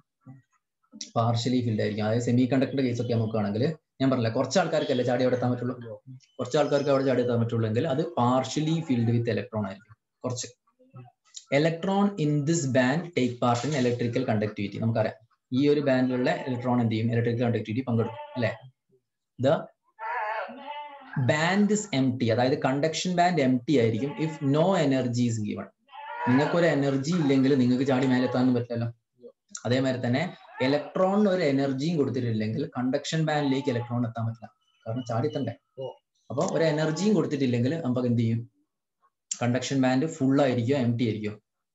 പാർഷ്യലി ഫിൽഡ് ആയിരിക്കും അതായത് സെമി കണ്ടക്ടർ കേസ് ഒക്കെ നോക്കുകയാണെങ്കിൽ ഞാൻ പറഞ്ഞില്ല കുറച്ച് ആൾക്കാർക്കല്ലേ ചാടി അവിടെ എത്താൻ പറ്റുള്ളൂ കുറച്ച് ആൾക്കാർക്ക് അവിടെ ചാടി എത്താൻ പറ്റുള്ളൂ എങ്കിൽ അത് പാർഷ്യലി ഫിൽഡ് വിത്ത് ഇലക്ട്രോൺ ആയിരിക്കും കുറച്ച് electron in this band take part in electrical conductivity നമുക്കറിയാം ഈ ഒരു ബാൻഡിലുള്ള ഇലക്ട്രോൺ എന്ത് ചെയ്യും ഇലക്ട്രിക് കണ്ടക്ടിവിറ്റി പങ്കെടുക്കും അല്ലെ the band is empty അതായത് കണ്ടക്ഷൻ ബാൻഡ് എം ടി ആയിരിക്കും if no energy is given നിങ്ങൾക്കൊരു എനർജി ഇല്ലെങ്കിൽ നിങ്ങൾക്ക് ചാടി മേലെത്താനൊന്നും പറ്റില്ലല്ലോ അതേമാതിരി തന്നെ ഇലക്ട്രോണിന് ഒരു എനർജിയും കൊടുത്തിട്ടില്ലെങ്കിൽ കണ്ടക്ഷൻ ബാൻഡിലേക്ക് ഇലക്ട്രോൺ എത്താൻ പറ്റില്ല കാരണം ചാടിത്തണ്ടേ അപ്പൊ ഒരു എനർജിയും കൊടുത്തിട്ടില്ലെങ്കിൽ നമുക്ക് എന്ത് ചെയ്യും കണ്ടക്ഷൻ ബാൻഡ് ഫുൾ ആയിരിക്കും എം ടി ആയിരിക്കും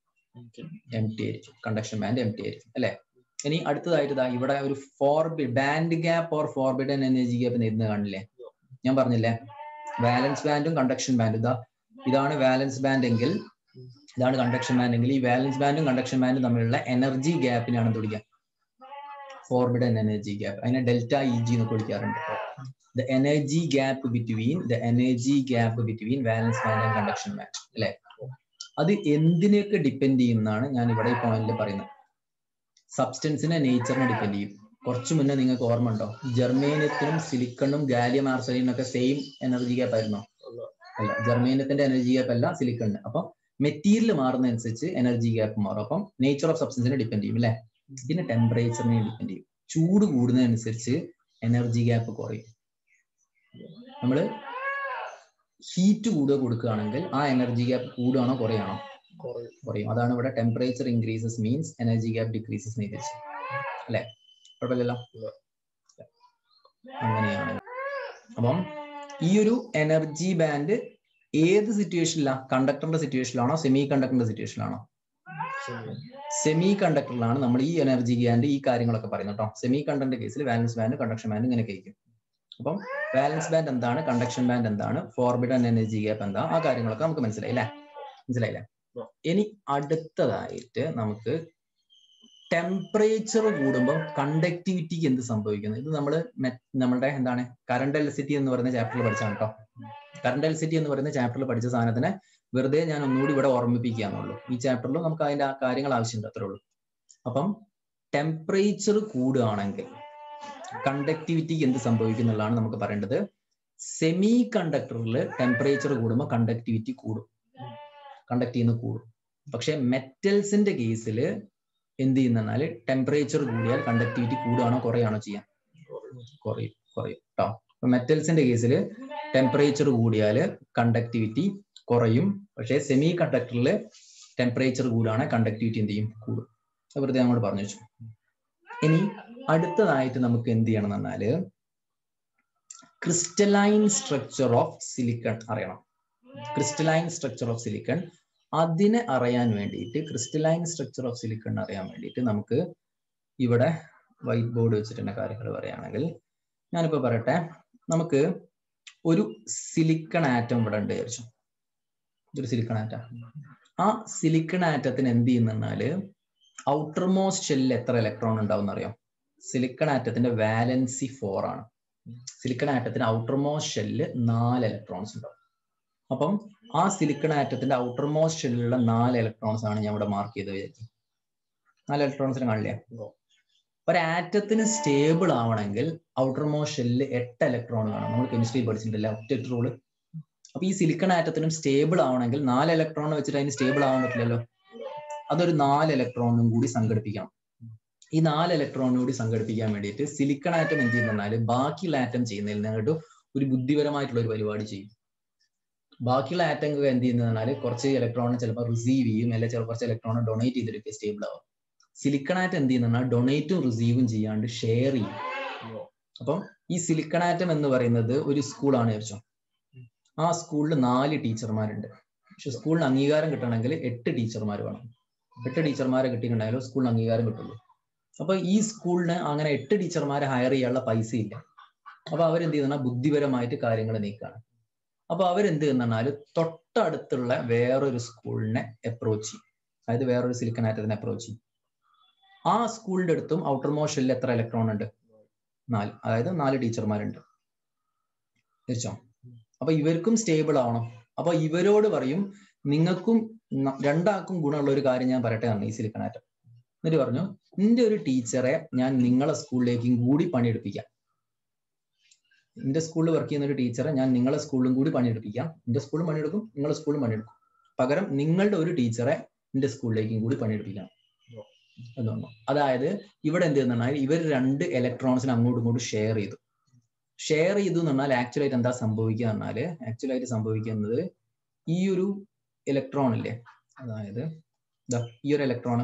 എം ടി ആയിരിക്കും കണ്ടക്ഷൻ ബാൻഡ് എം ടി ആയിരിക്കും അല്ലെ ഇനി അടുത്തതായിട്ട് ഇതാ ഇവിടെ ഒരു ഫോർബി band gap or forbidden energy gap നേരുന്നത് കാണില്ലേ ഞാൻ പറഞ്ഞില്ലേ വാലൻസ് ബാൻഡും കണ്ടക്ഷൻ ബാൻഡും ഇതാ ഇതാണ് വാലൻസ് ബാൻഡ് എങ്കിൽ ഇതാണ് കണ്ടക്ഷൻ ബാൻഡ് എങ്കിൽ ഈ വാലൻസ് ബാൻഡും കണ്ടക്ഷൻ ബാൻഡും തമ്മിലുള്ള എനർജി ഗ്യാപ്പിനാണ് എന്ത് വിളിക്കുക ഫോർബിഡൻ എനർജി ഗ്യാപ്പ് അതിനെ ഡെൽറ്റ ഇ ജി എന്നൊക്കെ വിളിക്കാറുണ്ട് the energy gap between the energy gap between valence band and conduction band അല്ലെ അത് എന്തിനെയൊക്കെ ഡിപ്പെൻഡ് ചെയ്യുന്നതാണ് ഞാൻ ഇവിടെ ഈ പോയിന്റിൽ പറയുന്നത് സബ്സ്റ്റൻസിനെ നേച്ചറിനെ ഡിപ്പെൻഡ് ചെയ്യും കുറച്ചു മുന്നേ നിങ്ങൾക്ക് ഓർമ്മ ഉണ്ടോ ജർമേനിയത്തിനും സിലിക്കണും ഗാലിയം ആർസലിനും ഒക്കെ സെയിം എനർജി ഗ്യാപ്പ് ആയിരുന്നോ അല്ല ജർമേനിയത്തിന്റെ എനർജി ഗ്യാപ്പ് അല്ല സിലിക്കണിന് അപ്പൊ മെറ്റീരിയൽ മാറുന്നതനുസരിച്ച് എനർജി ഗ്യാപ്പ് മാറും അപ്പം നേച്ചർ ഓഫ് സബ്സ്റ്റൻസിനെ ഡിപ്പെൻഡ് ചെയ്യും അല്ലെ ഇതിന് ടെമ്പറേച്ചറിനെ ഡിപ്പെൻഡ് ചെയ്യും ചൂട് കൂടുന്നതനുസരിച്ച് എനർജി ഗ്യാപ്പ് കുറയും നമ്മള് ഹീറ്റ് കൂടുക കൊടുക്കുകയാണെങ്കിൽ ആ എനർജി ഗ്യാപ്പ് കൂടുകയാണോ കുറയാണോ കുറയും അതാണ് ഇവിടെ temperature increases means energy gap decreases എന്ന് തിരിച്ചു അല്ലെ കുഴപ്പമില്ലല്ലോ അങ്ങനെയാണ് അപ്പം ഈ ഒരു എനർജി ബാൻഡ് ഏത് സിറ്റുവേഷനിലാണ് കണ്ടക്ടറിന്റെ സിറ്റുവേഷനിലാണോ സെമി കണ്ടക്ടറിന്റെ സിറ്റുവേഷനിലാണോ സെമി കണ്ടക്ടറിലാണ് നമ്മൾ ഈ എനർജി ബാൻഡ് ഈ കാര്യങ്ങളൊക്കെ പറയുന്നത് കേട്ടോ സെമി കണ്ടക്ടറിന്റെ കേസിൽ വാലൻസ് ബാൻഡ് കണ്ടക്ഷൻ ബാൻഡ് ഇങ്ങനെ കഴിക്കും അപ്പം വാലൻസ് ബാൻഡ് എന്താണ് കണ്ടക്ഷൻ ബാൻഡ് എന്താണ് ഫോർബിഡൻ എനർജി ഗ്യാപ്പ് എന്താ ആ കാര്യങ്ങളൊക്കെ നമുക്ക് മനസ്സിലായി അല്ലേ മനസ്സിലായില്ലേ ഇനി അടുത്തതായിട്ട് നമുക്ക് ടെമ്പറേച്ചർ കൂടുമ്പോൾ കണ്ടക്ടിവിറ്റിക്ക് എന്ത് സംഭവിക്കുന്നു ഇത് നമ്മൾ നമ്മളുടെ എന്താണ് കറണ്ട് എലക്ട്രിസിറ്റി എന്ന് പറയുന്ന ചാപ്റ്ററിൽ പഠിച്ചാണ് കേട്ടോ കറണ്ട് എലക്ട്രിസിറ്റി എന്ന് പറയുന്ന ചാപ്റ്ററിൽ പഠിച്ച സാധനത്തിനെ വെറുതെ ഞാൻ ഒന്നുകൂടി ഇവിടെ ഓർമ്മിപ്പിക്കാന്നുള്ളൂ ഈ ചാപ്റ്ററിൽ നമുക്ക് അതിന്റെ ആ കാര്യങ്ങൾ ആവശ്യമുണ്ട് അത്രേ ഉള്ളൂ അപ്പം ടെമ്പറേച്ചർ കൂടുകയാണെങ്കിൽ കണ്ടക്ടിവിറ്റിക്ക് എന്ത് സംഭവിക്കുന്നുള്ളതാണ് നമുക്ക് പറയേണ്ടത് സെമി കണ്ടക്ടറിൽ ടെമ്പറേച്ചർ കൂടുമ്പോൾ കണ്ടക്ടിവിറ്റി കൂടും കണ്ടക്ട് ചെയ്യുന്ന കൂടും പക്ഷെ മെറ്റൽസിന്റെ കേസിൽ എന്ത് ചെയ്യുന്നാൽ ടെമ്പറേച്ചർ കൂടിയാൽ കണ്ടക്ടിവിറ്റി കൂടുകയാണോ കുറയാണോ ചെയ്യാം കുറയും കുറയും കേട്ടോ അപ്പൊ മെറ്റൽസിന്റെ കേസിൽ ടെമ്പറേച്ചർ കൂടിയാൽ കണ്ടക്ടിവിറ്റി കുറയും പക്ഷേ സെമി കണ്ടക്ടറിൽ ടെമ്പറേച്ചർ കൂടുകയാണെങ്കിൽ കണ്ടക്ടിവിറ്റി എന്ത് ചെയ്യും കൂടും വെറുതെ അങ്ങോട്ട് പറഞ്ഞു വെച്ചു ഇനി അടുത്തതായിട്ട് നമുക്ക് എന്ത് ചെയ്യണം എന്ന് പറഞ്ഞാല് ക്രിസ്റ്റലൈൻ സ്ട്രക്ചർ ഓഫ് സിലിക്കൺ അറിയണം ക്രിസ്റ്റലൈൻ സ്ട്രക്ചർ ഓഫ് സിലിക്കൺ അതിനെ അറിയാൻ വേണ്ടിയിട്ട് ക്രിസ്റ്റലൈൻ സ്ട്രക്ചർ ഓഫ് സിലിക്കൺ അറിയാൻ വേണ്ടിയിട്ട് നമുക്ക് ഇവിടെ വൈറ്റ് ബോർഡ് വെച്ചിട്ട് കാര്യങ്ങൾ പറയുകയാണെങ്കിൽ ഞാനിപ്പോ പറയട്ടെ നമുക്ക് ഒരു സിലിക്കൺ ആറ്റം ഇവിടെ ഉണ്ട് വിചാരിച്ചു ഇതൊരു സിലിക്കൺ ആറ്റം ആ സിലിക്കൺ ആറ്റത്തിന് എന്ത് ചെയ്യുന്നാല് ഔട്ടർ മോസ്റ്റ് ഷെല്ലിൽ എത്ര ഇലക്ട്രോൺ ഉണ്ടാവും എന്നറിയാം സിലിക്കൺ ആറ്റത്തിന്റെ വാലൻസി ഫോർ ആണ് സിലിക്കൺ ആറ്റത്തിന് ഔട്ടർ മോസ്റ്റ് ഷെല്ലിൽ നാല് ഇലക്ട്രോൺസ് ഉണ്ടാവും അപ്പം ആ സിലിക്കൺ ആറ്റത്തിന്റെ ഔട്ടർ മോസ്റ്റ് ഷെല്ലിലുള്ള നാല് ഇലക്ട്രോൺസ് ആണ് ഞാൻ ഇവിടെ മാർക്ക് ചെയ്ത് വിചാരിക്കും നാല് ഇലക്ട്രോൺസിന് കാണില്ലേ ഒരു ആറ്റത്തിന് സ്റ്റേബിൾ ആവണമെങ്കിൽ ഔട്ടർ മോസ്റ്റ് ഷെല്ലിൽ എട്ട് ഇലക്ട്രോൺ വേണം നമ്മൾ കെമിസ്ട്രി പഠിച്ചിട്ടില്ല ഒറ്റ റൂള് അപ്പൊ ഈ സിലിക്കൺ ആറ്റത്തിനും സ്റ്റേബിൾ ആവണമെങ്കിൽ നാല് ഇലക്ട്രോൺ വെച്ചിട്ട് അതിന് സ്റ്റേബിൾ ആവാൻ പറ്റില്ലല്ലോ അതൊരു നാല് ഇലക്ട്രോണും കൂടി സംഘടിപ്പിക്കണം ഈ നാല് ഇലക്ട്രോണും കൂടി സംഘടിപ്പിക്കാൻ വേണ്ടിയിട്ട് സിലിക്കൺ ആറ്റം എന്ത് ചെയ്യുന്നാൽ ബാക്കിയുള്ള ആറ്റം ചെയ്യുന്നതിൽ നിന്നിട്ട് ഒരു ബുദ്ധിപരമായിട്ടുള്ള ഒരു പരിപാടി ചെയ്യും ബാക്കിയുള്ള ആറ്റം എന്ത് ചെയ്യുന്നതിനാൽ കുറച്ച് ഇലക്ട്രോൺ ചിലപ്പോൾ റിസീവ് ചെയ്യും അല്ലെങ്കിൽ ചില കുറച്ച് ഇലക്ട്രോൺ ഡൊണേറ്റ് ചെയ്തിട്ട് സ്റ്റേബിൾ ആവും സിലിക്കൺ ആറ്റം എന്ത് ചെയ്യുന്ന ഡൊണേറ്റും റിസീവും ചെയ്യാണ്ട് ഷെയർ ചെയ്യും അപ്പം ഈ സിലിക്കൺ ആറ്റം എന്ന് പറയുന്നത് ഒരു സ്കൂളാണ് വിചാരിച്ചോ ആ സ്കൂളിൽ നാല് ടീച്ചർമാരുണ്ട് പക്ഷെ സ്കൂളിന് അംഗീകാരം കിട്ടണമെങ്കിൽ എട്ട് ടീച്ചർമാർ വേണം എട്ട് ടീച്ചർമാരെ കിട്ടിയിട്ടുണ്ടായാലും സ്കൂളിന് അംഗീകാരം കിട്ടുള്ളൂ അപ്പൊ ഈ സ്കൂളിന് അങ്ങനെ എട്ട് ടീച്ചർമാരെ ഹയർ ചെയ്യാനുള്ള പൈസ ഇല്ല അപ്പൊ അവരെന്ത് ചെയ്യുന്ന ബുദ്ധിപരമായിട്ട് കാര്യങ്ങൾ നീക്കാണ് അപ്പൊ അവരെന്ത് ചെയ്യുന്നാൽ തൊട്ടടുത്തുള്ള വേറൊരു സ്കൂളിനെ അപ്രോച്ച് ചെയ്യും അതായത് വേറൊരു സിലിക്കൺ ആറ്റത്തിനെ അപ്രോച്ച് ചെയ്യും ആ സ്കൂളിന്റെ അടുത്തും ഔട്ടർ മോഷനിൽ എത്ര ഇലക്ട്രോൺ ഉണ്ട് നാല് അതായത് നാല് ടീച്ചർമാരുണ്ട് തിരിച്ചോ അപ്പൊ ഇവർക്കും സ്റ്റേബിൾ ആവണം അപ്പൊ ഇവരോട് പറയും നിങ്ങൾക്കും രണ്ടാൾക്കും ഗുണമുള്ള ഒരു കാര്യം ഞാൻ പറയട്ടെ ആണ് ഈ സിലിക്കൺ ആറ്റം എന്നിട്ട് പറഞ്ഞു നിന്റെ ഒരു ടീച്ചറെ ഞാൻ നിങ്ങളെ സ്കൂളിലേക്കും കൂടി പണിയെടുപ്പിക്കാം എന്റെ സ്കൂളിൽ വർക്ക് ചെയ്യുന്ന ഒരു ടീച്ചറെ ഞാൻ നിങ്ങളെ സ്കൂളിലും കൂടി പണിയെടുപ്പിക്കാം എന്റെ സ്കൂളിൽ പണിയെടുക്കും നിങ്ങളെ സ്കൂളിൽ പണിയെടുക്കും പകരം നിങ്ങളുടെ ഒരു ടീച്ചറെ എന്റെ സ്കൂളിലേക്കും കൂടി പണിയെടുപ്പിക്കണം എന്ന് പറഞ്ഞു അതായത് ഇവിടെ എന്ത് ചെയ്യുന്ന ഇവർ രണ്ട് ഇലക്ട്രോൺസിനെ അങ്ങോട്ടും ഇങ്ങോട്ടും ഷെയർ ചെയ്തു ഷെയർ ചെയ്തു എന്ന് പറഞ്ഞാൽ ആക്ച്വൽ ആയിട്ട് എന്താ സംഭവിക്കുക പറഞ്ഞാല് ആക്ച്വൽ ആയിട്ട് സംഭവിക്കുന്നത് ഈ ഒരു ഇലക്ട്രോൺ ഇല്ലേ അതായത് ഇതാ ഈ ഒരു ഇലക്ട്രോൺ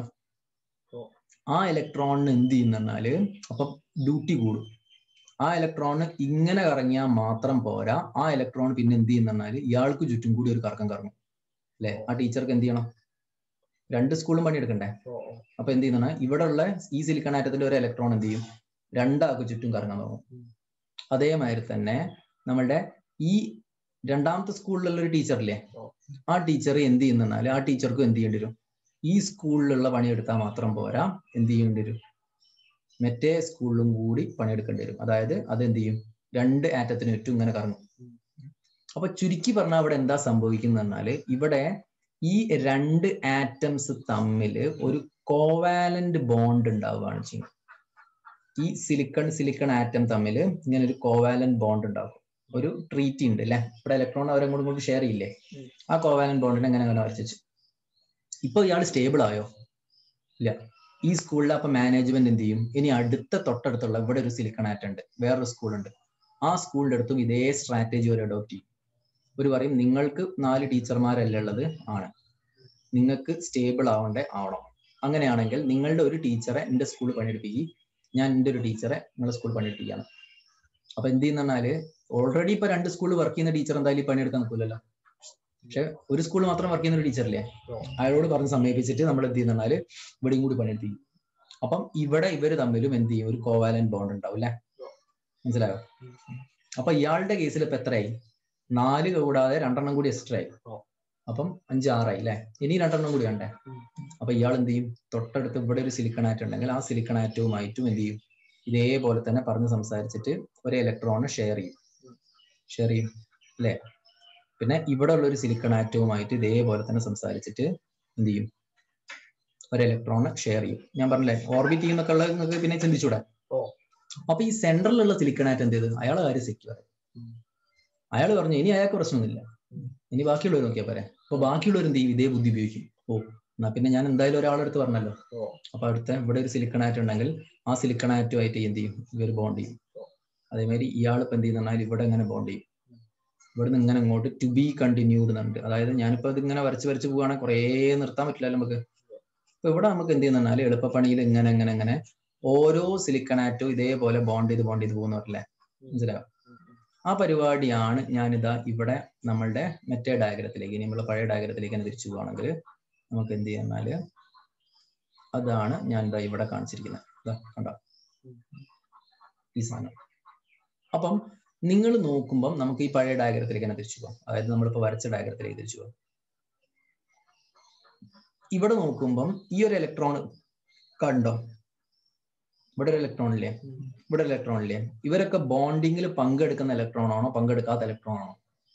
ആ ഇലക്ട്രോണിന് എന്ത് ചെയ്യുന്ന പറഞ്ഞാല് അപ്പൊ ഡ്യൂട്ടി കൂടും ആ ഇലക്ട്രോണ് ഇങ്ങനെ കറങ്ങിയാൽ മാത്രം പോരാ ആ ഇലക്ട്രോൺ പിന്നെ എന്ത് ചെയ്യുന്ന പറഞ്ഞാല് ഇയാൾക്ക് ചുറ്റും കൂടി ഒരു കറക്കം കറങ്ങും അല്ലെ ആ ടീച്ചർക്ക് എന്ത് ചെയ്യണം രണ്ട് സ്കൂളും പണിയെടുക്കണ്ടേ അപ്പൊ എന്ത് ചെയ്യുന്ന ഇവിടെ ഉള്ള ഈ സിലിക്കൺ ആറ്റത്തിന്റെ ഒരു ഇലക്ട്രോൺ എന്ത് ചെയ്യും രണ്ടാൾക്ക് ചുറ്റും കറങ്ങാൻ തുടങ്ങും അതേമാതിരി തന്നെ നമ്മളുടെ ഈ രണ്ടാമത്തെ സ്കൂളിലുള്ള ഒരു ടീച്ചറില്ലേ ആ ടീച്ചർ എന്ത് ചെയ്യുന്നാൽ ആ ടീച്ചർക്കും എന്ത് ചെയ്യേണ്ടി വരും ഈ സ്കൂളിലുള്ള പണിയെടുത്താൽ മാത്രം പോരാ എന്ത് ചെയ്യേണ്ടി വരും മറ്റേ സ്കൂളിലും കൂടി പണിയെടുക്കേണ്ടി വരും അതായത് അത് എന്ത് ചെയ്യും രണ്ട് ആറ്റത്തിന് ചുറ്റും ഇങ്ങനെ കറങ്ങും അപ്പൊ ചുരുക്കി പറഞ്ഞാൽ അവിടെ എന്താ സംഭവിക്കുന്നത് പറഞ്ഞാല് ഇവിടെ ഈ രണ്ട് ആറ്റംസ് തമ്മിൽ ഒരു കോവാലന്റ് ബോണ്ട് ഉണ്ടാവുകയാണ് ചെയ്യുന്നത് ഈ സിലിക്കൺ സിലിക്കൺ ആറ്റം തമ്മിൽ ഇങ്ങനെ ഒരു കോവാലന്റ് ബോണ്ട് ഉണ്ടാവും ഒരു ട്രീറ്റി ഉണ്ട് അല്ലെ ഇവിടെ ഇലക്ട്രോൺ അവരങ്ങോട്ടും ഇങ്ങോട്ടും ഷെയർ ചെയ്യില്ലേ ആ കോവാലന്റ് ബോണ്ടിനെ എങ്ങനെ അങ്ങനെ വരച്ചു ഇപ്പൊ ഇയാൾ സ്റ്റേബിൾ ആയോ ഇല്ല ഈ സ്കൂളിൽ അപ്പൊ മാനേജ്മെന്റ് എന്ത് ചെയ്യും ഇനി അടുത്ത തൊട്ടടുത്തുള്ള ഇവിടെ ഒരു സിലിക്കൺ ആറ്റം ഉണ്ട് വേറൊരു സ്കൂളുണ്ട് ആ സ്കൂളിന്റെ അടുത്തും ഇതേ സ്ട്രാറ്റജി ഒരു അഡോപ്റ്റ് ചെയ്യും ഒരു പറയും നിങ്ങൾക്ക് നാല് ടീച്ചർമാരല്ല ഉള്ളത് ആണ് നിങ്ങൾക്ക് സ്റ്റേബിൾ ആവണ്ടേ ആവണം അങ്ങനെയാണെങ്കിൽ നിങ്ങളുടെ ഒരു ടീച്ചറെ എന്റെ സ്കൂളിൽ പണിയെടുപ്പിക്കും ഞാൻ എൻ്റെ ഒരു ടീച്ചറെ നിങ്ങളുടെ സ്കൂളിൽ പണിയെടുപ്പിക്കുകയാണ് അപ്പൊ എന്ത് ചെയ്യുന്നാല് ഓൾറെഡി ഇപ്പൊ രണ്ട് സ്കൂളിൽ വർക്ക് ചെയ്യുന്ന ടീച്ചർ എന്തായാലും പണിയെടുക്കാൻ നിൽക്കില്ലല്ലോ പക്ഷെ ഒരു സ്കൂളിൽ മാത്രം വർക്ക് ചെയ്യുന്ന ഒരു ടീച്ചറില്ലേ അയാളോട് പറഞ്ഞ് സമീപിച്ചിട്ട് നമ്മൾ എന്ത് ചെയ്യുന്നാല് ഇവിടെയും കൂടി പണിയെടുപ്പിക്കും അപ്പം ഇവിടെ ഇവര് തമ്മിലും എന്ത് ചെയ്യും ഒരു കോവാലൻ ബോണ്ട് ഉണ്ടാവും അല്ലെ മനസ്സിലായോ അപ്പൊ ഇയാളുടെ കേസിൽ ഇപ്പൊ എത്രയായി നാല് കൂടാതെ രണ്ടെണ്ണം കൂടി എക്സ്ട്രാ ആയി അപ്പം അഞ്ച് ആറായി അല്ലെ ഇനി രണ്ടെണ്ണം കൂടി വേണ്ടേ അപ്പൊ ഇയാൾ എന്ത് ചെയ്യും തൊട്ടടുത്ത് ഇവിടെ ഒരു സിലിക്കൺ ആറ്റം ഉണ്ടെങ്കിൽ ആ സിലിക്കൺ ആറ്റവുമായിട്ടും എന്ത് ചെയ്യും ഇതേപോലെ തന്നെ പറഞ്ഞ് സംസാരിച്ചിട്ട് ഒരു ഇലക്ട്രോണ് ഷെയർ ചെയ്യും ഷെയർ ചെയ്യും അല്ലെ പിന്നെ ഇവിടെ ഉള്ള ഒരു സിലിക്കൺ ആറ്റവുമായിട്ട് ഇതേപോലെ തന്നെ സംസാരിച്ചിട്ട് എന്ത് ചെയ്യും ഒരു ഇലക്ട്രോണ് ഷെയർ ചെയ്യും ഞാൻ പറഞ്ഞില്ലേ ഓർബിറ്റ് ചെയ്യുന്നൊക്കെ ഉള്ള നിങ്ങൾക്ക് പിന്നെ ചിന്തിച്ചൂടെ അപ്പൊ ഈ സെൻട്രലിലുള്ള സിലിക്കൺ ആറ്റം എന്ത് ചെയ്ത് അയാളെ കാര്യം സെക്യൂർ അയാൾ പറഞ്ഞു ഇനി അയാൾക്ക് പ്രശ്നമൊന്നുമില്ല ഇനി ബാക്കിയുള്ളവർ നോക്കിയാൽ പോരെ അപ്പൊ ബാക്കിയുള്ളവർ എന്ത് ചെയ്യും ഇതേ ബുദ്ധി ഉപയോഗിക്കും ഓ എന്നാ പിന്നെ ഞാൻ എന്തായാലും ഒരാളെടുത്ത് പറഞ്ഞല്ലോ അപ്പൊ അടുത്ത ഇവിടെ ഒരു സിലിക്കൺ ആറ്റം ഉണ്ടെങ്കിൽ ആ സിലിക്കൺ ആറ്റുമായിട്ട് എന്ത് ചെയ്യും ഇവർ ബോണ്ട് ചെയ്യും അതേമാതിരി ഇയാൾ ഇപ്പൊ എന്ത് ചെയ്യുന്നാൽ ഇവിടെ ഇങ്ങനെ ബോണ്ട് ചെയ്യും ഇവിടെ നിന്ന് ഇങ്ങനെ ഇങ്ങോട്ട് ടു ബി കണ്ടിന്യൂഡ് എന്നുണ്ട് അതായത് ഞാനിപ്പോ ഇത് ഇങ്ങനെ വരച്ച് വരച്ച് പോവുകയാണെങ്കിൽ കുറേ നിർത്താൻ പറ്റില്ലല്ലോ നമുക്ക് അപ്പൊ ഇവിടെ നമുക്ക് എന്ത് ചെയ്യുന്നാൽ എളുപ്പപ്പണിയിൽ ഇങ്ങനെ ഇങ്ങനെ ഇങ്ങനെ ഓരോ സിലിക്കൺ ആറ്റും ഇതേപോലെ ബോണ്ട് ചെയ്ത് ബോണ്ട് ചെയ്ത് പോകുന്നവരല്ലേ മനസ്സിലാവും ആ പരിപാടിയാണ് ഞാനിതാ ഇവിടെ നമ്മളുടെ മറ്റേ ഡയഗ്രത്തിലേക്ക് ഇനി നമ്മൾ പഴയ ഡയഗ്രത്തിലേക്ക് തന്നെ തിരിച്ചു പോവാണെങ്കിൽ നമുക്ക് എന്ത് ചെയ്യാന്നാല് അതാണ് ഞാൻ ഇതാ ഇവിടെ കാണിച്ചിരിക്കുന്നത് ഇതാ കണ്ടോ ഈ സാധനം അപ്പം നിങ്ങൾ നോക്കുമ്പം നമുക്ക് ഈ പഴയ ഡയഗ്രത്തിലേക്ക് തന്നെ തിരിച്ചു പോകാം അതായത് നമ്മളിപ്പോ വരച്ച ഡയഗ്രത്തിലേക്ക് തിരിച്ചു പോകാം ഇവിടെ നോക്കുമ്പം ഈ ഒരു ഇലക്ട്രോൺ കണ്ടോ ഇവിടെ ഒരു ഇലക്ട്രോൺ ഇല്ലേ ഇവിടെ ഒരു ഇലക്ട്രോൺ ഇല്ലേ ഇവരൊക്കെ ബോണ്ടിങ്ങിൽ പങ്കെടുക്കുന്ന ഇലക്ട്രോൺ ആണോ പങ്കെടുക്കാത്ത ഇലക്ട്രോൺ ആണോ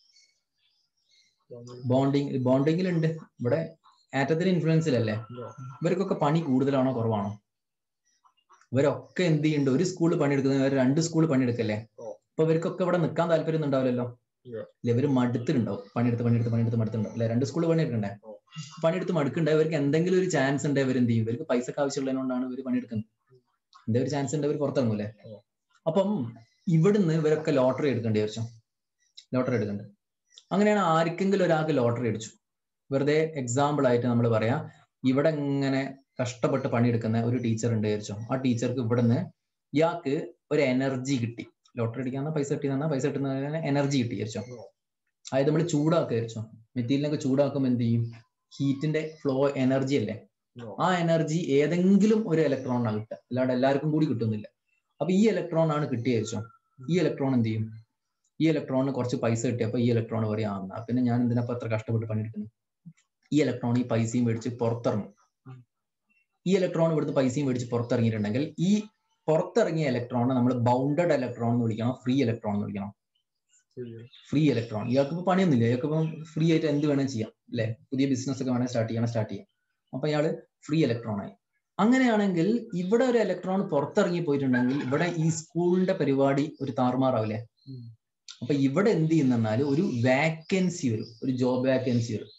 ബോണ്ടിങ് ബോണ്ടിങ്ങിൽ ഉണ്ട് ഇവിടെ ആറ്റത്തിന് ഇൻഫ്ലുവൻസിലല്ലേ ഇവർക്കൊക്കെ പണി കൂടുതലാണോ കുറവാണോ ഇവരൊക്കെ എന്ത് ചെയ്യുന്നുണ്ട് ഒരു സ്കൂളിൽ പണിയെടുക്കുന്ന രണ്ട് സ്കൂളിൽ പണിയെടുക്കല്ലേ അപ്പൊ ഇവർക്കൊക്കെ ഇവിടെ നിൽക്കാൻ താല്പര്യം ഉണ്ടാവില്ലല്ലോ ഇല്ല ഇവര് മടുത്തിട്ടുണ്ടാവും പണിയെടുത്ത് പണിയെടുത്ത് പണിയെടുത്ത് മടുത്തിട്ടുണ്ടാവും അല്ലെ രണ്ട് സ്കൂളിൽ പണിയെടുക്കണ്ടേ പണിയെടുത്ത് മടുക്കണ്ടേ ഇവർക്ക് എന്തെങ്കിലും ഒരു ചാൻസ് ഉണ്ട് ഇവർ എന്ത് ചെയ്യും ഇവർക്ക് പൈസക്ക് ആവശ്യമുള്ളതുകൊണ്ടാണ് ഇവർ പണിയെടുക്കുന്നത് എന്താ ഒരു ചാൻസ് ഉണ്ട് ഇവർ പുറത്തിറങ്ങൂലേ അപ്പം ഇവിടുന്ന് ഇവരൊക്കെ ലോട്ടറി എടുക്കേണ്ടി വിചാരിച്ചോ ലോട്ടറി എടുക്കണ്ടേ അങ്ങനെയാണ് ആർക്കെങ്കിലും ഒരാൾക്ക് ലോട്ടറി അടിച്ചു വെറുതെ എക്സാമ്പിൾ ആയിട്ട് നമ്മൾ പറയാം ഇവിടെ ഇങ്ങനെ കഷ്ടപ്പെട്ട് പണിയെടുക്കുന്ന ഒരു ടീച്ചർ ഉണ്ട് വിചാരിച്ചോ ആ ടീച്ചർക്ക് ഇവിടുന്ന് ഇയാൾക്ക് ഒരു എനർജി കിട്ടി ലോട്ടറി അടിക്കാന്ന പൈസ കിട്ടിയെന്നാ പൈസ കിട്ടുന്നതിന് എനർജി കിട്ടി വിചാരിച്ചോ അതായത് നമ്മൾ ചൂടാക്കുക വിചാരിച്ചോ മെറ്റീരിയലൊക്കെ ചൂടാക്കുമ്പോൾ എന്ത് ചെയ്യും ഹീറ്റിന്റെ ഫ്ലോ എനർജി അല്ലേ ആ എനർജി ഏതെങ്കിലും ഒരു ഇലക്ട്രോണാണ് കിട്ടുക അല്ലാണ്ട് എല്ലാവർക്കും കൂടി കിട്ടുന്നില്ല അപ്പൊ ഈ ഇലക്ട്രോൺ ആണ് കിട്ടിയ വെച്ചോ ഈ ഇലക്ട്രോൺ എന്ത് ചെയ്യും ഈ ഇലക്ട്രോണിന് കുറച്ച് പൈസ കിട്ടിയപ്പോ ഈ ഇലക്ട്രോൺ പറയാം ആ പിന്നെ ഞാൻ എന്തിനപ്പോ അത്ര കഷ്ടപ്പെട്ട് പണിയെടുക്കുന്നു ഈ ഇലക്ട്രോൺ ഈ പൈസയും മേടിച്ച് പുറത്തിറങ്ങും ഈ ഇലക്ട്രോൺ ഇവിടുന്ന് പൈസയും മേടിച്ച് പുറത്തിറങ്ങിയിട്ടുണ്ടെങ്കിൽ ഈ പുറത്തിറങ്ങിയ ഇലക്ട്രോണെ നമ്മൾ ബൗണ്ടഡ് ഇലക്ട്രോൺ എന്ന് വിളിക്കണം ഫ്രീ ഇലക്ട്രോൺ എന്ന് വിളിക്കണം ഫ്രീ ഇലക്ട്രോൺ ഇയാൾക്ക് ഇപ്പൊ പണിയൊന്നുമില്ല ഇയാൾക്ക് ഇപ്പം ഫ്രീ ആയിട്ട് എന്ത് വേണേൽ ചെയ്യാം അല്ലെ പുതിയ ബിസിനസ് ഒക്കെ വേണേൽ സ്റ്റാർട്ട് ചെയ്യണം സ്റ്റാർട്ട് ചെയ്യാം അപ്പൊ ഇയാള് ഫ്രീ ഇലക്ട്രോൺ ആയി അങ്ങനെയാണെങ്കിൽ ഇവിടെ ഒരു ഇലക്ട്രോൺ പുറത്തിറങ്ങി പോയിട്ടുണ്ടെങ്കിൽ ഇവിടെ ഈ സ്കൂളിന്റെ പരിപാടി ഒരു താറുമാറാവില്ലേ അപ്പൊ ഇവിടെ എന്ത് ചെയ്യുന്നാൽ ഒരു വാക്കൻസി വരും ഒരു ജോബ് വാക്കൻസി വരും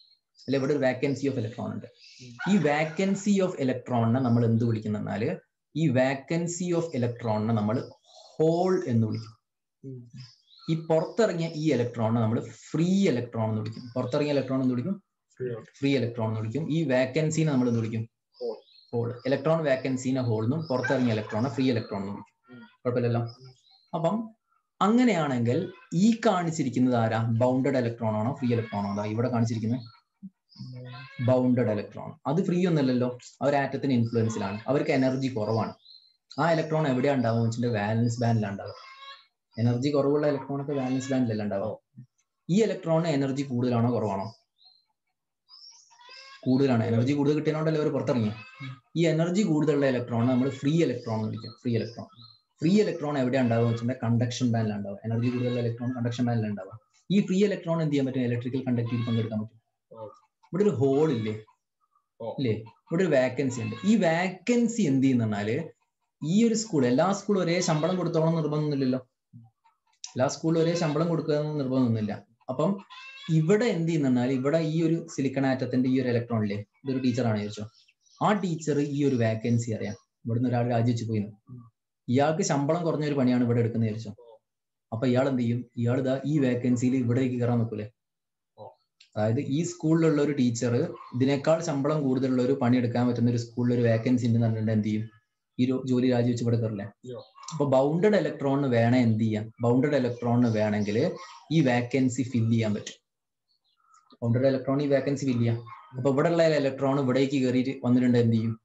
അല്ലെ ഇവിടെ ഒരു വാക്കൻസി ഓഫ് ഇലക്ട്രോൺ ഉണ്ട് ഈ വാക്കൻസി ഓഫ് ഇലക്ട്രോണിനെ നമ്മൾ എന്ത് വിളിക്കുന്നെന്നാല് ഈ വാക്കൻസി ഓഫ് ഇലക്ട്രോണിനെ നമ്മൾ ഹോൾ എന്ന് വിളിക്കും ഈ പുറത്തിറങ്ങിയ ഈ ഇലക്ട്രോണിനെ നമ്മൾ ഫ്രീ ഇലക്ട്രോൺ എന്ന് വിളിക്കും പുറത്തിറങ്ങിയ ഇലക്ട്രോൺ എന്ന് വിളിക്കും ഫ്രീ ഇലക്ട്രോൺ എന്ന് വിളിക്കും ഈ വാക്കൻസിനെ നമ്മൾ എന്ത് വിളിക്കും Hole. ഹോൾ ഇലക്ട്രോൺ വാക്കൻസിനെ ഹോൾ എന്നും പുറത്തിറങ്ങിയ ഇലക്ട്രോണെ ഫ്രീ ഇലക്ട്രോൺ എന്ന് വിളിക്കും കുഴപ്പമില്ലല്ലോ അപ്പം അങ്ങനെയാണെങ്കിൽ ഈ കാണിച്ചിരിക്കുന്നത് ആരാ ബൗണ്ടഡ് ഇലക്ട്രോൺ ആണോ ഫ്രീ ഇലക്ട്രോൺ ആണോ അതാ ഇവിടെ കാണിച്ചിരിക്കുന്നത് ബൗണ്ടഡ് ഇലക്ട്രോൺ അത് ഫ്രീ ഒന്നല്ലല്ലോ അവർ ആറ്റത്തിന് ഇൻഫ്ലുവൻസിലാണ് അവർക്ക് എനർജി കുറവാണ് ആ ഇലക്ട്രോൺ എവിടെയാ ഉണ്ടാവുക വെച്ചിട്ട് വാലൻസ് ബാൻഡിലാണ് ഉണ്ടാവുക എനർജി കുറവുള്ള ഇലക്ട്രോൺ ഒക്കെ വാലൻസ് ബാൻഡിലല്ല ഉണ്ടാവുക ഈ ഇലക്ട്രോണിന് എനർജി കൂടുതലാണോ കുറവാണോ കൂടുതലാണ് എനർജി കൂടുതൽ കിട്ടിയതുകൊണ്ടല്ലേ അവർ പുറത്തിറങ്ങി ഈ എനർജി കൂടുതലുള്ള ഇലക്ട്രോൺ നമ്മൾ ഫ്രീ ഇലക്ട്രോൺ എന്ന് വിളിക്കും ഫ്രീ ഇലക്ട്രോൺ ഫ്രീ ഇലക്ട്രോൺ എവിടെ ഉണ്ടാവുക വെച്ചിട്ടുണ്ടെങ്കിൽ കണ്ടക്ഷൻ ബാൻഡിലാണ് ഉണ്ടാവുക എനർജി കൂടുതലുള്ള ഇലക്ട്രോൺ കണ്ടക്ഷൻ ബാൻഡിലാണ് ഉണ്ടാവുക ഈ ഫ്രീ ഇലക്ട്രോൺ എന്ത് ചെയ്യാൻ പറ്റും ഇലക്ട്രിക്കൽ കണ്ടക്ടിവിറ്റി പങ്കെടുക്കാൻ പറ്റും ഇവിടെ ഒരു ഹോൾ ഇല്ലേ ഓ. ഇല്ലേ ഇവിടെ ഒരു വാക്കൻസി ഉണ്ട് ഈ വാക്കൻസി എന്ത് ചെയ്യുന്ന പറഞ്ഞാല് ഈ ഒരു സ്കൂൾ എല്ലാ സ്കൂളും ഒരേ ശമ്പളം കൊടുത്തോളം നിർബന്ധമൊന്നുമില്ലല്ലോ എല്ലാ സ്കൂളിലും ഒരേ ശമ്പളം കൊടുക്കുക എന്ന് നിർബന്ധമൊന്നുമില്ല അപ്പം ഇവിടെ എന്ത് ചെയ്യുന്നാൽ ഇവിടെ ഈ ഒരു സിലിക്കൺ ആറ്റത്തിന്റെ ഈ ഒരു ഇലക്ട്രോണില്ലേ ഇതൊരു ടീച്ചറാണ് ചോദിച്ചോ ആ ടീച്ചർ ഈ ഒരു വാക്കൻസി അറിയാം ഇവിടുന്ന് ഒരാൾ രാജിവെച്ച് പോയി ഇയാൾക്ക് ശമ്പളം കുറഞ്ഞ ഒരു പണിയാണ് ഇവിടെ എടുക്കുന്നത് ചോദിച്ചോ അപ്പൊ ഇയാൾ എന്ത് ചെയ്യും ഇയാൾ ഇതാ ഈ വേക്കൻസിയിൽ ഇവിടേക്ക് കയറാൻ നോക്കൂലേ അതായത് ഈ സ്കൂളിലുള്ള ഒരു ടീച്ചർ ഇതിനേക്കാൾ ശമ്പളം കൂടുതലുള്ള ഒരു പണി എടുക്കാൻ പറ്റുന്ന ഒരു സ്കൂളിൽ ഒരു വേക്കൻസി ഉണ്ടെന്ന് പറഞ്ഞിട്ട് എന്ത് ചെയ്യും ഈ ഒരു ജോലി രാജിവെച്ച് ഇവിടെ കയറില്ലേ Yeah. അപ്പൊ ബൗണ്ടഡ് ഇലക്ട്രോണിന് വേണേ എന്ത് ചെയ്യാം ബൗണ്ടഡ് ഇലക്ട്രോണിന് വേണമെങ്കിൽ ഈ വേക്കൻസി ഫില്ല് ചെയ്യാൻ പറ്റും ബൗണ്ടഡ് ഇലക്ട്രോൺ ഈ വേക്കൻസി ഫില്ല് ചെയ്യാം അപ്പൊ ഇവിടെ ഉള്ള ഇലക്ട്രോൺ ഇവിടേക്ക് കയറിയിട്ട് വന്നിട്ടുണ്ട് എന്ത് ചെയ്യും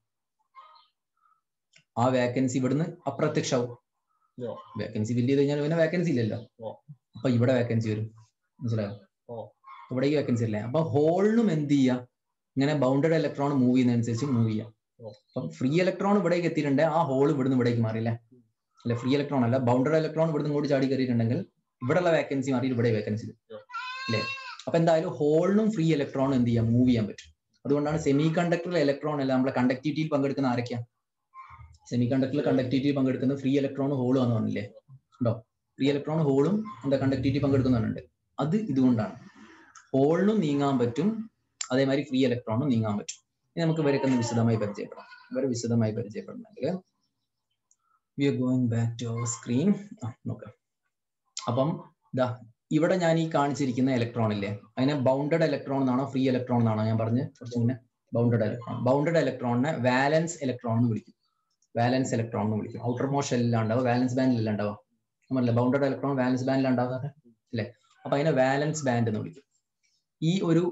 ആ വേക്കൻസി ഇവിടുന്ന് അപ്രത്യക്ഷമാവും Yeah. വേക്കൻസി ഫില്ല് ചെയ്ത് കഴിഞ്ഞാൽ പിന്നെ വേക്കൻസി ഇല്ലല്ലോ Oh. അപ്പൊ ഇവിടെ വേക്കൻസി വരും മനസ്സിലായോ Oh. ഇവിടേക്ക് വേക്കൻസി ഇല്ലേ അപ്പൊ ഹോളിനും എന്ത് ചെയ്യാം ഇങ്ങനെ ബൗണ്ടഡ് ഇലക്ട്രോൺ മൂവ് ചെയ്യുന്നതനുസരിച്ച് മൂവ് ചെയ്യാം Oh. അപ്പം ഫ്രീ ഇലക്ട്രോൺ ഇവിടേക്ക് എത്തിയിട്ടുണ്ട് ആ ഹോൾ ഇവിടുന്ന് ഇവിടേക്ക് മാറിയില്ലേ അല്ല ഫ്രീ ഇലക്ട്രോൺ അല്ല ബൗണ്ടഡ് ഇലക്ട്രോൺ ഇവിടുന്ന് ഇങ്ങോട്ട് ചാടി കയറിയിട്ടുണ്ടെങ്കിൽ ഇവിടെയുള്ള വേക്കൻസി മാറി ഇവിടെ വേക്കൻസി Yeah. അല്ലേ അപ്പൊ എന്തായാലും ഹോളിനും ഫ്രീ ഇലക്ട്രോൺ എന്ത് ചെയ്യാം മൂവ് ചെയ്യാൻ പറ്റും അതുകൊണ്ടാണ് സെമി കണ്ടക്ടർ ഇലക്ട്രോൺ അല്ല നമ്മളെ കണ്ടക്ടിവിറ്റിയിൽ പങ്കെടുക്കുന്ന ആരൊക്കെയാ സെമി കണ്ടക്ടറിൽ കണ്ടക്ടിവിറ്റി പങ്കെടുക്കുന്ന ഫ്രീ ഇലക്ട്രോൺ ഹോളും എന്ന് പറഞ്ഞില്ലേ ഉണ്ടോ ഫ്രീ ഇലക്ട്രോൺ ഹോളും എന്താ കണ്ടക്ടിവിറ്റി പങ്കെടുക്കുന്നുണ്ട് അത് ഇതുകൊണ്ടാണ് ഹോളിനും നീങ്ങാൻ പറ്റും അതേമാതിരി ഫ്രീ ഇലക്ട്രോണും നീങ്ങാൻ പറ്റും ഇനി നമുക്ക് ഇവരൊക്കെ ഒന്ന് വിശദമായി പരിചയപ്പെടാം ഇവരെ വിശദമായി പരിചയപ്പെടണമെങ്കിൽ we are going back to our screen നോക്കാം അപ്പം ഇതാ ഇവിടെ ഞാൻ ഈ കാണിച്ചിരിക്കുന്ന ഇലക്ട്രോൺ ഇല്ലേ അതിനെ ബൗണ്ടഡ് ഇലക്ട്രോൺ എന്നാണോ ഫ്രീ ഇലക്ട്രോൺ എന്നാണോ ഞാൻ പറഞ്ഞ് കുറച്ച് മുന്നേ ബൗണ്ടഡ് ഇലക്ട്രോൺ ബൗണ്ടഡ് ഇലക്ട്രോണിനെ വാലൻസ് ഇലക്ട്രോൺ എന്ന് വിളിക്കും വാലൻസ് ഇലക്ട്രോൺ എന്ന് വിളിക്കും ഔട്ടർ മോസ്റ്റ് എല്ലാം ഉണ്ടാവും വാലൻസ് ബാൻഡിൽ ഉണ്ടാവുക നമ്മളല്ലേ ബൗണ്ടഡ് ഇലക്ട്രോൺ വാലൻസ് ബാൻഡിൽ ഉണ്ടാവുന്നത് അല്ലേ അപ്പൊ അതിനെ വാലൻസ് ബാൻഡ് എന്ന് വിളിക്കും ഈ ഒരു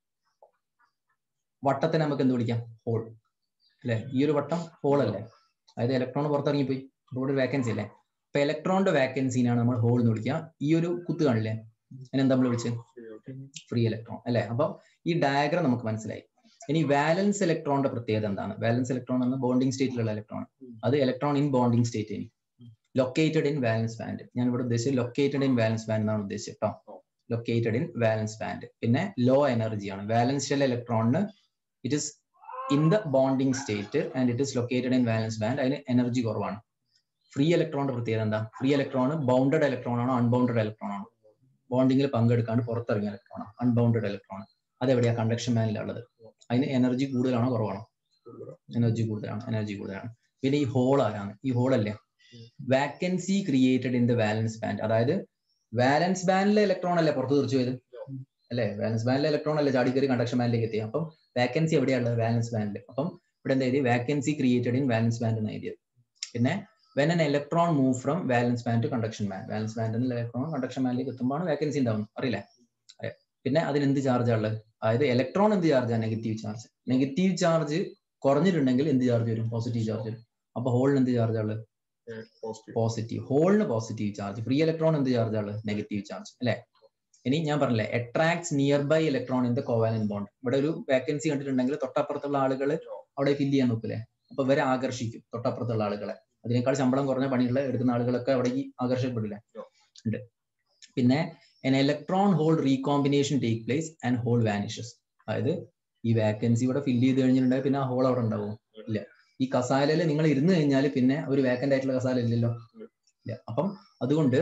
വട്ടത്തിനെ നമുക്ക് എന്ത് വിളിക്കാം ഹോൾ അല്ലെ ഈ ഒരു വട്ടം ഹോൾ അല്ലേ അതായത് ഇലക്ട്രോൺ പുറത്തിറങ്ങിപ്പോയി അപ്പോൾ ഇവിടെ ഒരു വേക്കൻസി അല്ലേ അപ്പൊ ഇലക്ട്രോണിന്റെ വേക്കൻസിനാണ് നമ്മൾ ഹോൾ എന്ന് വിളിക്കുക ഈ ഒരു കുത്ത് കാണില്ലേ അതിനെന്താ നമ്മൾ വിളിച്ചത് ഫ്രീ ഇലക്ട്രോൺ അല്ലെ അപ്പൊ ഈ ഡയഗ്രം നമുക്ക് മനസ്സിലായി ഇനി വാലൻസ് ഇലക്ട്രോണിന്റെ പ്രത്യേകത എന്താണ് വാലൻസ് ഇലക്ട്രോൺ എന്ന ബോണ്ടിങ് സ്റ്റേറ്റിലുള്ള ഇലക്ട്രോൺ അത് ഇലക്ട്രോൺ ഇൻ ബോണ്ടിങ് സ്റ്റേറ്റ് ഇനി ലൊക്കേറ്റഡ് ഇൻ വാലൻസ് ബാൻഡ് ഞാൻ ഇവിടെ ഉദ്ദേശിച്ചത് ലൊക്കേറ്റഡ് ഇൻ വാലൻസ് ബാൻഡ് എന്നാണ് ഉദ്ദേശിച്ചത് കേട്ടോ ലൊക്കേറ്റഡ് ഇൻ വാലൻസ് ബാൻഡ് പിന്നെ ലോ എനർജിയാണ് വാലൻസ് ഷെൽ ഇലക്ട്രോണിന് it is in the bonding state and it is located in valence band അതിന് എനർജി കുറവാണ് ഫ്രീ ഇലക്ട്രോണിന്റെ പ്രത്യേകത എന്താ ഫ്രീ ഇലക്ട്രോൺ ബൗണ്ടഡ് ഇലക്ട്രോൺ ആണോ അൺബൗണ്ടഡ് ഇലക്ട്രോൺ ആണോ ബോണ്ടിങ്ങിൽ പങ്കെടുക്കാണ്ട് പുറത്തിറങ്ങിയ ഇലക്ട്രോൺ ആണ് അൺബൗണ്ടഡ് ഇലക്ട്രോൺ അതെവിടെയാ കണ്ടക്ഷൻ ബാൻഡിലുള്ളത് അതിന് എനർജി കൂടുതലാണോ കുറവാണോ എനർജി കൂടുതലാണ് എനർജി കൂടുതലാണ് പിന്നെ ഈ ഹോൾ ആരാണ് ഈ ഹോൾ അല്ലേ vacancy created in the valence band അതായത് വാലൻസ് ബാൻഡിലെ ഇലക്ട്രോൺ അല്ലേ പുറത്ത് തെറിച്ചു പോയത് അല്ലേ വാലൻസ് ബാൻഡിലെ ഇലക്ട്രോൺ അല്ലേ ചാടി കയറി കണ്ടക്ഷൻ ബാൻഡിലേക്ക് എത്തി അപ്പം വാക്കൻസി എവിടെയുള്ളത് വാലൻസ് ബാൻഡിൽ അപ്പം ഇവിടെ എന്താ എഴുതി vacancy created in valence band എന്ന് എഴുതിയത് പിന്നെ when an electron move from valence band to conduction band valence band എന്ന ഇലക്ട്രോൺ കണ്ടക്ഷൻ ബാൻഡിലേക്ക് എത്തുമ്പോൾ വാക്കൻസി ഉണ്ടാവുന്നു അറിയില്ലേ അറിയാം. പിന്നെ അതിന് എന്ത് ചാർജ് ഉള്ളത് അതായത് ഇലക്ട്രോൺ എന്ത് ചാർജാണ് നെഗറ്റീവ് ചാർജ് നെഗറ്റീവ് ചാർജ് കുറഞ്ഞിട്ടുണ്ടെങ്കിൽ എന്ത് ചാർജ് വരും പോസിറ്റീവ് ചാർജ് വരും അപ്പൊ ഹോളിന് എന്ത് ചാർജ് ഉള്ളത് പോസിറ്റീവ് ഹോളിന് പോസിറ്റീവ് ചാർജ് ഫ്രീ ഇലക്ട്രോൺ എന്ത് ചാർജ് ഉള്ളത് നെഗറ്റീവ് ചാർജ് അല്ലെ ഇനി ഞാൻ പറഞ്ഞില്ലേ attracts nearby electron in the covalent bond ഇവിടെ ഒരു വേക്കൻസി കണ്ടിട്ടുണ്ടെങ്കിൽ തൊട്ടപ്പുറത്തുള്ള ആളുകൾ അവിടെ ഫില്ല് ചെയ്യാൻ നോക്കില്ലേ അപ്പൊ ഇവരെ ആകർഷിക്കും തൊട്ടപ്പുറത്തുള്ള ആളുകളെ അതിനേക്കാൾ ശമ്പളം കുറഞ്ഞ പണിയുള്ള എടുക്കുന്ന ആളുകളൊക്കെ അവിടേക്ക് ആകർഷപ്പെടില്ല ഉണ്ട് പിന്നെ an electron hole recombination take place and hole vanishes അതായത് ഈ വാക്കൻസി ഇവിടെ ഫില്ല് ചെയ്ത് കഴിഞ്ഞിട്ടുണ്ടെങ്കിൽ പിന്നെ ആ ഹോൾ അവിടെ ഉണ്ടാവും ഇല്ല ഈ കസാലയിൽ നിങ്ങൾ ഇരുന്ന് കഴിഞ്ഞാൽ പിന്നെ ഒരു വേക്കന്റ് ആയിട്ടുള്ള കസാല ഇല്ലല്ലോ ഇല്ല അപ്പം അതുകൊണ്ട്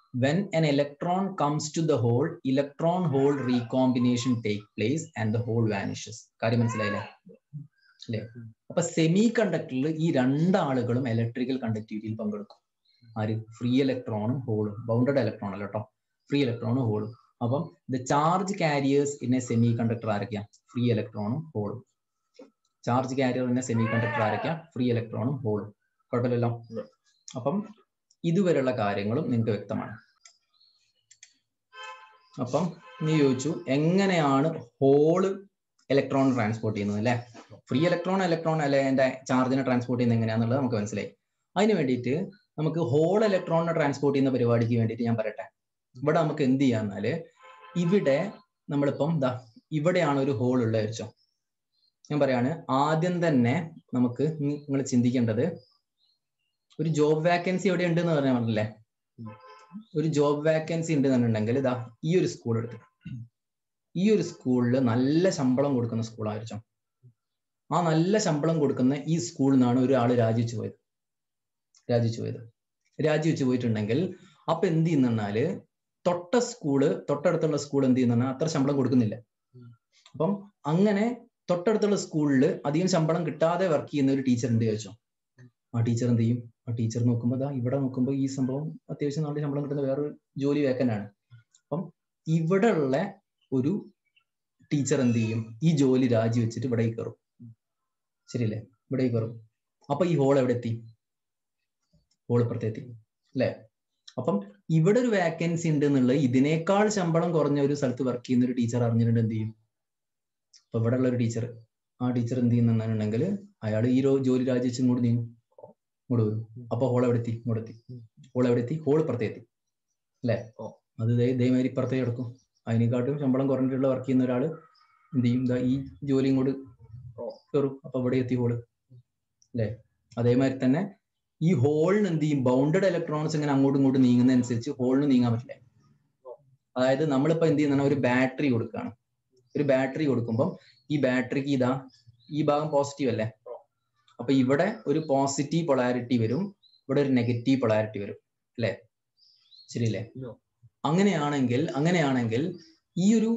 when an electron comes to the hole electron hole recombination take place and the hole vanishes കാര്യം മനസ്സിലായില്ലേ അല്ലേ അപ്പൊ സെമി കണ്ടക്ടറിൽ ഈ രണ്ടാളുകളും ഇലക്ട്രിക്കൽ കണ്ടക്ടിവിറ്റിയിൽ പങ്കെടുക്കും ആര് ഫ്രീ ഇലക്ട്രോണും ഹോളും ബൗണ്ടഡ് ഇലക്ട്രോൺ അല്ല കേട്ടോ ഫ്രീ ഇലക്ട്രോണും ഹോളും അപ്പം the charge carriers in a semiconductor ആരൊക്കെയാ ഫ്രീ ഇലക്ട്രോണും ഹോളും charge carrier in a semiconductor ആരൊക്കെയാ ഫ്രീ ഇലക്ട്രോണും ഹോളും കുഴപ്പമില്ലല്ലോ അപ്പം ഇതുവരെയുള്ള കാര്യങ്ങളും നിങ്ങൾക്ക് വ്യക്തമാണ് അപ്പം നീ ചോദിച്ചു എങ്ങനെയാണ് ഹോള് ഇലക്ട്രോൺ ട്രാൻസ്പോർട്ട് ചെയ്യുന്നത് അല്ലെ ഫ്രീ ഇലക്ട്രോൺ ഇലക്ട്രോൺ അല്ലെ എന്റെ ചാർജിനെ ട്രാൻസ്പോർട്ട് ചെയ്യുന്നത് എങ്ങനെയാന്നുള്ളത് നമുക്ക് മനസ്സിലായി അതിന് വേണ്ടിയിട്ട് നമുക്ക് ഹോൾ ഇലക്ട്രോണിനെ ട്രാൻസ്പോർട്ട് ചെയ്യുന്ന പരിപാടിക്ക് വേണ്ടിയിട്ട് ഞാൻ പറയട്ടെ ഇവിടെ നമുക്ക് എന്ത് ചെയ്യാന്നാല് ഇവിടെ നമ്മളിപ്പം ദാ ഇവിടെയാണ് ഒരു ഹോൾ ഉള്ളത് വെച്ചോ ഞാൻ പറയാണ് ആദ്യം തന്നെ നമുക്ക് നിങ്ങൾ ചിന്തിക്കേണ്ടത് ഒരു ജോബ് വാക്കൻസി എവിടെ ഉണ്ട് എന്ന് പറഞ്ഞാൽ പറഞ്ഞില്ലേ ഒരു ജോബ് വാക്കൻസി ഉണ്ട് എന്നുണ്ടെങ്കിൽ ഇതാ ഈ ഒരു സ്കൂൾ എടുത്ത് ഈ ഒരു സ്കൂളിൽ നല്ല ശമ്പളം കൊടുക്കുന്ന സ്കൂളായിരിച്ചോ ആ നല്ല ശമ്പളം കൊടുക്കുന്ന ഈ സ്കൂളിൽ നിന്നാണ് ഒരാൾ രാജിച്ചു പോയത് രാജിച്ചു പോയത് രാജിവെച്ച് പോയിട്ടുണ്ടെങ്കിൽ അപ്പൊ എന്ത് ചെയ്യുന്നാല് തൊട്ട സ്കൂള് തൊട്ടടുത്തുള്ള സ്കൂൾ എന്ത് ചെയ്യുന്ന അത്ര ശമ്പളം കൊടുക്കുന്നില്ല അപ്പം അങ്ങനെ തൊട്ടടുത്തുള്ള സ്കൂളിൽ അധികം ശമ്പളം കിട്ടാതെ വർക്ക് ചെയ്യുന്ന ഒരു ടീച്ചർ ഉണ്ട് ചോദിച്ചോ ആ ടീച്ചർ എന്ത് ചെയ്യും ആ ടീച്ചർ നോക്കുമ്പോൾ ദാ ഇവിടെ നോക്കുമ്പോൾ ഈ സംഭവം അത്യാവശ്യം നല്ല ശമ്പളം കിട്ടുന്ന വേറൊരു ജോലി വേക്കൻ്റ് ആണ് അപ്പം ഇവിടെ ഉള്ള ഒരു ടീച്ചർ എന്ത് ചെയ്യും ഈ ജോലി രാജിവെച്ചിട്ട് ഇവിടെ കയറും ശരിയല്ലേ ഇവിടെ കയറും അപ്പൊ ഈ ഹോൾ എവിടെ എത്തി ഹോൾ ഇപ്പുറത്തെത്തി അല്ലേ അപ്പം ഇവിടെ ഒരു വാക്കൻസി ഉണ്ട് എന്നുള്ളത് ഇതിനേക്കാൾ ശമ്പളം കുറഞ്ഞ ഒരു സ്ഥലത്ത് വർക്ക് ചെയ്യുന്ന ഒരു ടീച്ചർ അറിഞ്ഞിട്ടുണ്ട് എന്ത് ചെയ്യും അപ്പൊ ഇവിടെ ഉള്ള ഒരു ടീച്ചർ ആ ടീച്ചർ എന്ത് ചെയ്യുന്നുണ്ടെങ്കിൽ അയാൾ ഈ ജോലി രാജിവെച്ച് ഇങ്ങോട്ട് നീങ്ങും ഇങ്ങോട്ട് വരും അപ്പൊ ഹോൾ എവിടെ എത്തി ഇങ്ങോട്ട് എത്തി ഹോൾ എവിടെ എത്തി ഹോൾ ഇപ്പുറത്തെ എത്തി അല്ലേ അത് ഇതേമാതിരി ഇപ്പുറത്തേ കിടക്കും അതിനെക്കാട്ടും ശമ്പളം കുറഞ്ഞിട്ടുള്ള വർക്ക് ചെയ്യുന്ന ഒരാൾ എന്ത് ചെയ്യും ഇതാ ഈ ജോലി ഇങ്ങോട്ട് കയറും അപ്പൊ ഇവിടെ എത്തി ഹോള് അല്ലേ അതേമാതിരി തന്നെ ഈ ഹോളിന് എന്ത് ചെയ്യും ബൗണ്ടഡ് ഇലക്ട്രോൺസ് ഇങ്ങനെ അങ്ങോട്ടും ഇങ്ങോട്ടും നീങ്ങുന്ന അനുസരിച്ച് ഹോളിന് നീങ്ങാൻ പറ്റില്ല അതായത് നമ്മളിപ്പോ എന്ത് ചെയ്യുന്ന ഒരു ബാറ്ററി കൊടുക്കുകയാണ് ഒരു ബാറ്ററി കൊടുക്കുമ്പോൾ ഈ ബാറ്ററിക്ക് ഇതാ ഈ ഭാഗം പോസിറ്റീവ് അല്ലേ അപ്പൊ ഇവിടെ ഒരു പോസിറ്റീവ് പൊളാരിറ്റി വരും ഇവിടെ ഒരു നെഗറ്റീവ് പൊളാരിറ്റി വരും അല്ലേ ശരിയല്ലേ അങ്ങനെയാണെങ്കിൽ അങ്ങനെയാണെങ്കിൽ ഈ ഒരു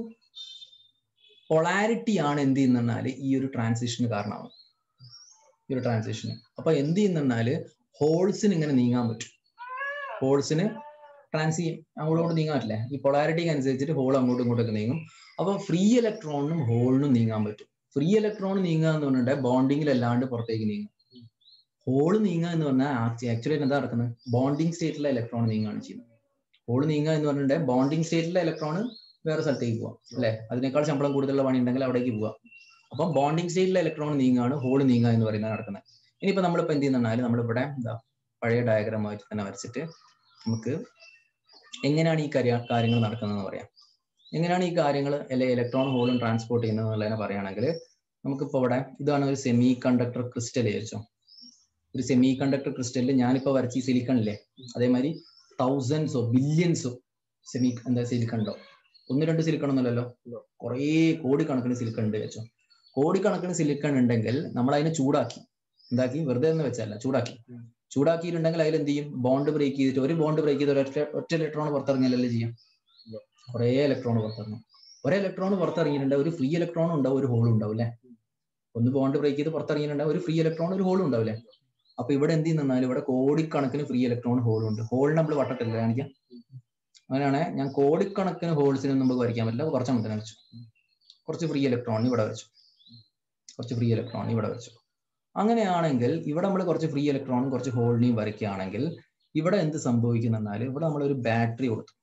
പൊളാരിറ്റി ആണ് എന്ത് ചെയ്യുന്നാൽ ഈ ഒരു ട്രാൻസിഷന് കാരണമാവും ഈ ഒരു ട്രാൻസിഷന് അപ്പൊ എന്ത് ചെയ്യുന്നാൽ ഹോൾസിന് ഇങ്ങനെ നീങ്ങാൻ പറ്റും ഹോൾസിന് ട്രാൻസ് ചെയ്യും അങ്ങോട്ടും ഇങ്ങോട്ടും നീങ്ങാൻ പറ്റില്ല ഈ പൊളാരിറ്റിക്ക് അനുസരിച്ചിട്ട് ഹോൾ അങ്ങോട്ടും ഇങ്ങോട്ടൊക്കെ നീങ്ങും അപ്പൊ ഫ്രീ ഇലക്ട്രോണിനും ഹോളിനും നീങ്ങാൻ പറ്റും ഫ്രീ ഇലക്ട്രോൺ നീങ്ങുക എന്ന് പറഞ്ഞിട്ട് ബോണ്ടിങ്ങിൽ അല്ലാണ്ട് പുറത്തേക്ക് നീങ്ങും ഹോള് നീങ്ങുക എന്ന് പറഞ്ഞാൽ ആക്ച്വലി എന്താ നടക്കുന്നത് ബോണ്ടിങ് സ്റ്റേറ്റിലെ ഇലക്ട്രോൺ നീങ്ങുകയാണ് ചെയ്യുന്നത് ഹോള് നീങ്ങുക എന്ന് പറഞ്ഞിട്ട് ബോണ്ടിങ് സ്റ്റേറ്റിലെ ഇലക്ട്രോൺ വേറെ സ്ഥലത്തേക്ക് പോവാം അല്ലെ അതിനേക്കാൾ ശമ്പളം കൂടുതലുള്ള പണി ഉണ്ടെങ്കിൽ അവിടേക്ക് പോവാം അപ്പം ബോണ്ടിങ് സ്റ്റേറ്റിലെ ഇലക്ട്രോൺ നീങ്ങുകയാണ് ഹോള് നീങ്ങുക എന്ന് പറയുന്നത് നടക്കുന്നത് ഇനിയിപ്പോ നമ്മളിപ്പോ എന്ത് ചെയ്യുന്നാൽ നമ്മളിവിടെ എന്താ പഴയ ഡയഗ്രമായിട്ട് തന്നെ വരച്ചിട്ട് നമുക്ക് എങ്ങനെയാണ് ഈ കാര്യങ്ങൾ നടക്കുന്നതെന്ന് പറയാം എങ്ങനെയാണ് ഈ കാര്യങ്ങൾ അല്ലെ ഇലക്ട്രോൺ ഹോളും ട്രാൻസ്പോർട്ട് ചെയ്യുന്നത് എന്നുള്ളതിനെ പറയുകയാണെങ്കിൽ നമുക്കിപ്പോൾ ഇവിടെ ഇതാണ് ഒരു സെമി കണ്ടക്ടർ ക്രിസ്റ്റൽ ചോദിച്ചോ ഒരു സെമി കണ്ടക്ടർ ക്രിസ്റ്റലിൽ ഞാനിപ്പോൾ വരച്ച ഈ സിലിക്കൺ ഇല്ലേ അതേമാതിരി തൗസൻഡ്സോ ബില്യൺസോ സെമി എന്താ സിലിക്കൺ ഉണ്ടോ ഒന്ന് രണ്ട് സിലിക്കൺ ഒന്നുമല്ലല്ലോ കുറേ കോടിക്കണക്കിന് സിലിക്കൺ ഉണ്ട് വെച്ചോ കോടിക്കണക്കിന് സിലിക്കൺ ഉണ്ടെങ്കിൽ നമ്മൾ അതിനെ ചൂടാക്കി എന്താക്കി വെറുതെ എന്ന് വെച്ചല്ല ചൂടാക്കി ചൂടാക്കിയിട്ടുണ്ടെങ്കിൽ അതിൽ എന്ത് ചെയ്യും ബോണ്ട് ബ്രേക്ക് ചെയ്തിട്ട് ഒരു ബോണ്ട് ബ്രേക്ക് ചെയ്ത് ഒരൊറ്റ ഒറ്റ ഇലക്ട്രോൺ പുറത്തിറങ്ങിയല്ലേ ചെയ്യാം കുറേ ഇലക്ട്രോൺ പുറത്തിറങ്ങും ഒരേ ഇലക്ട്രോൺ പുറത്തിറങ്ങിയിട്ടുണ്ട് ഒരു ഫ്രീ ഇലക്ട്രോൺ ഉണ്ടാവും ഒരു ഹോളും ഉണ്ടാവും അല്ലേ ഒന്ന് ബോണ്ട് ബ്രേക്ക് ചെയ്ത് പുറത്തിറങ്ങിയിട്ടുണ്ടാവും ഒരു ഫ്രീ ഇലക്ട്രോൺ ഒരു ഹോളും ഉണ്ടാവില്ലേ അപ്പൊ ഇവിടെ എന്ത് ചെയ്യുന്നാൽ ഇവിടെ കോടിക്കണക്കിന് ഫ്രീ ഇലക്ട്രോൺ ഹോളും ഉണ്ട് ഹോളിന് നമ്മൾ വട്ടത്തില്ല കാണിക്കാം അങ്ങനെയാണ് ഞാൻ കോടിക്കണക്കിന് ഹോൾസിന് നമുക്ക് വരയ്ക്കാൻ പറ്റില്ല കുറച്ച് നമുക്ക് വെച്ചു കുറച്ച് ഫ്രീ ഇലക്ട്രോൺ ഇവിടെ വെച്ചു കുറച്ച് ഫ്രീ ഇലക്ട്രോൺ ഇവിടെ വെച്ചു അങ്ങനെയാണെങ്കിൽ ഇവിടെ നമ്മൾ കുറച്ച് ഫ്രീ ഇലക്ട്രോണും കുറച്ച് ഹോളിനെയും വരയ്ക്കുകയാണെങ്കിൽ ഇവിടെ എന്ത് സംഭവിക്കുന്നെന്നാൽ ഇവിടെ നമ്മൾ ഒരു ബാറ്ററി കൊടുത്തു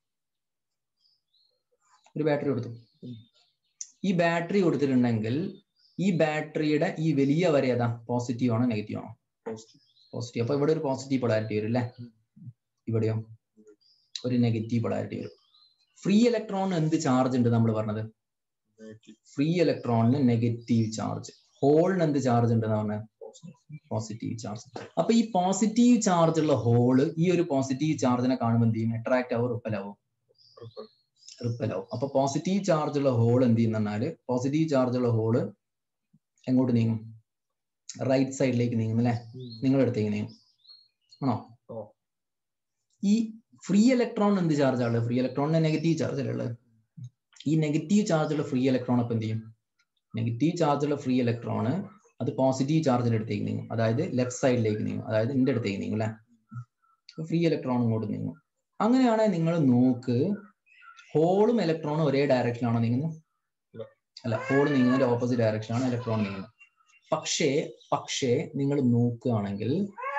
ഒരു ബാറ്ററി കൊടുത്തു ഈ ബാറ്ററി കൊടുത്തിട്ടുണ്ടെങ്കിൽ ഈ ബാറ്ററിയുടെ ഈ വലിയ വര ഏതാ പോസിറ്റീവ് ആണോ നെഗറ്റീവ് ആണോ പോസിറ്റീവ് അപ്പൊ ഇവിടെ ഒരു പോസിറ്റീവ് പൊളാരിറ്റി വരും അല്ലേ ഇവിടെയോ ഒരു നെഗറ്റീവ് പൊളാരിറ്റി വരും ഫ്രീ ഇലക്ട്രോണിന് എന്ത് ചാർജ് ഉണ്ട് നമ്മൾ പറഞ്ഞത് ഫ്രീ ഇലക്ട്രോണിന് നെഗറ്റീവ് ചാർജ് ഹോളിന് എന്ത് ചാർജ് ഉണ്ട് പറഞ്ഞത് പോസിറ്റീവ് ചാർജ് അപ്പൊ ഈ പോസിറ്റീവ് ചാർജ് ഉള്ള ഹോള് ഈ ഒരു പോസിറ്റീവ് ചാർജിനെ കാണുമ്പോൾ എന്ത് ചെയ്യും അട്രാക്ട് ആവും റിപ്പൽ ആവും റിപ്പൽ ആവും അപ്പൊ പോസിറ്റീവ് ചാർജ് ഉള്ള ഹോൾ എന്ത് ചെയ്യുന്നാല് പോസിറ്റീവ് ചാർജ് ഉള്ള ഹോള് എങ്ങോട്ട് നീങ്ങും റൈറ്റ് സൈഡിലേക്ക് നീങ്ങും അല്ലെ നിങ്ങളുടെ അടുത്തേക്ക് നീങ്ങും ആണോ ഈ ഫ്രീ ഇലക്ട്രോൺ എന്ത് ചാർജ് ഉള്ളത് ഫ്രീ ഇലക്ട്രോണിന് നെഗറ്റീവ് ചാർജ് ഉള്ളത് ഈ നെഗറ്റീവ് ചാർജുള്ള ഫ്രീ ഇലക്ട്രോൺ അപ്പം എന്ത് ചെയ്യും നെഗറ്റീവ് ചാർജുള്ള ഫ്രീ ഇലക്ട്രോണ് അത് പോസിറ്റീവ് ചാർജിൽ അടുത്തേക്ക് നീങ്ങും അതായത് ലെഫ്റ്റ് സൈഡിലേക്ക് നീങ്ങും അതായത് ഇതിന്റെ അടുത്തേക്ക് നീങ്ങും അല്ലെ ഫ്രീ ഇലക്ട്രോൺ ഇങ്ങോട്ട് നീങ്ങും അങ്ങനെയാണെങ്കിൽ നിങ്ങൾ നോക്ക് ഹോളും ഇലക്ട്രോണും ഒരേ ഡയറക്ഷനിലാണോ നീങ്ങുന്നത് അല്ല ഹോൾ നീങ്ങുന്നതിന്റെ ഓപ്പോസിറ്റ് ഡയറക്ഷനാണ് ഇലക്ട്രോൺ നീങ്ങുന്നത് പക്ഷേ പക്ഷേ നിങ്ങൾ നോക്കുകയാണെങ്കിൽ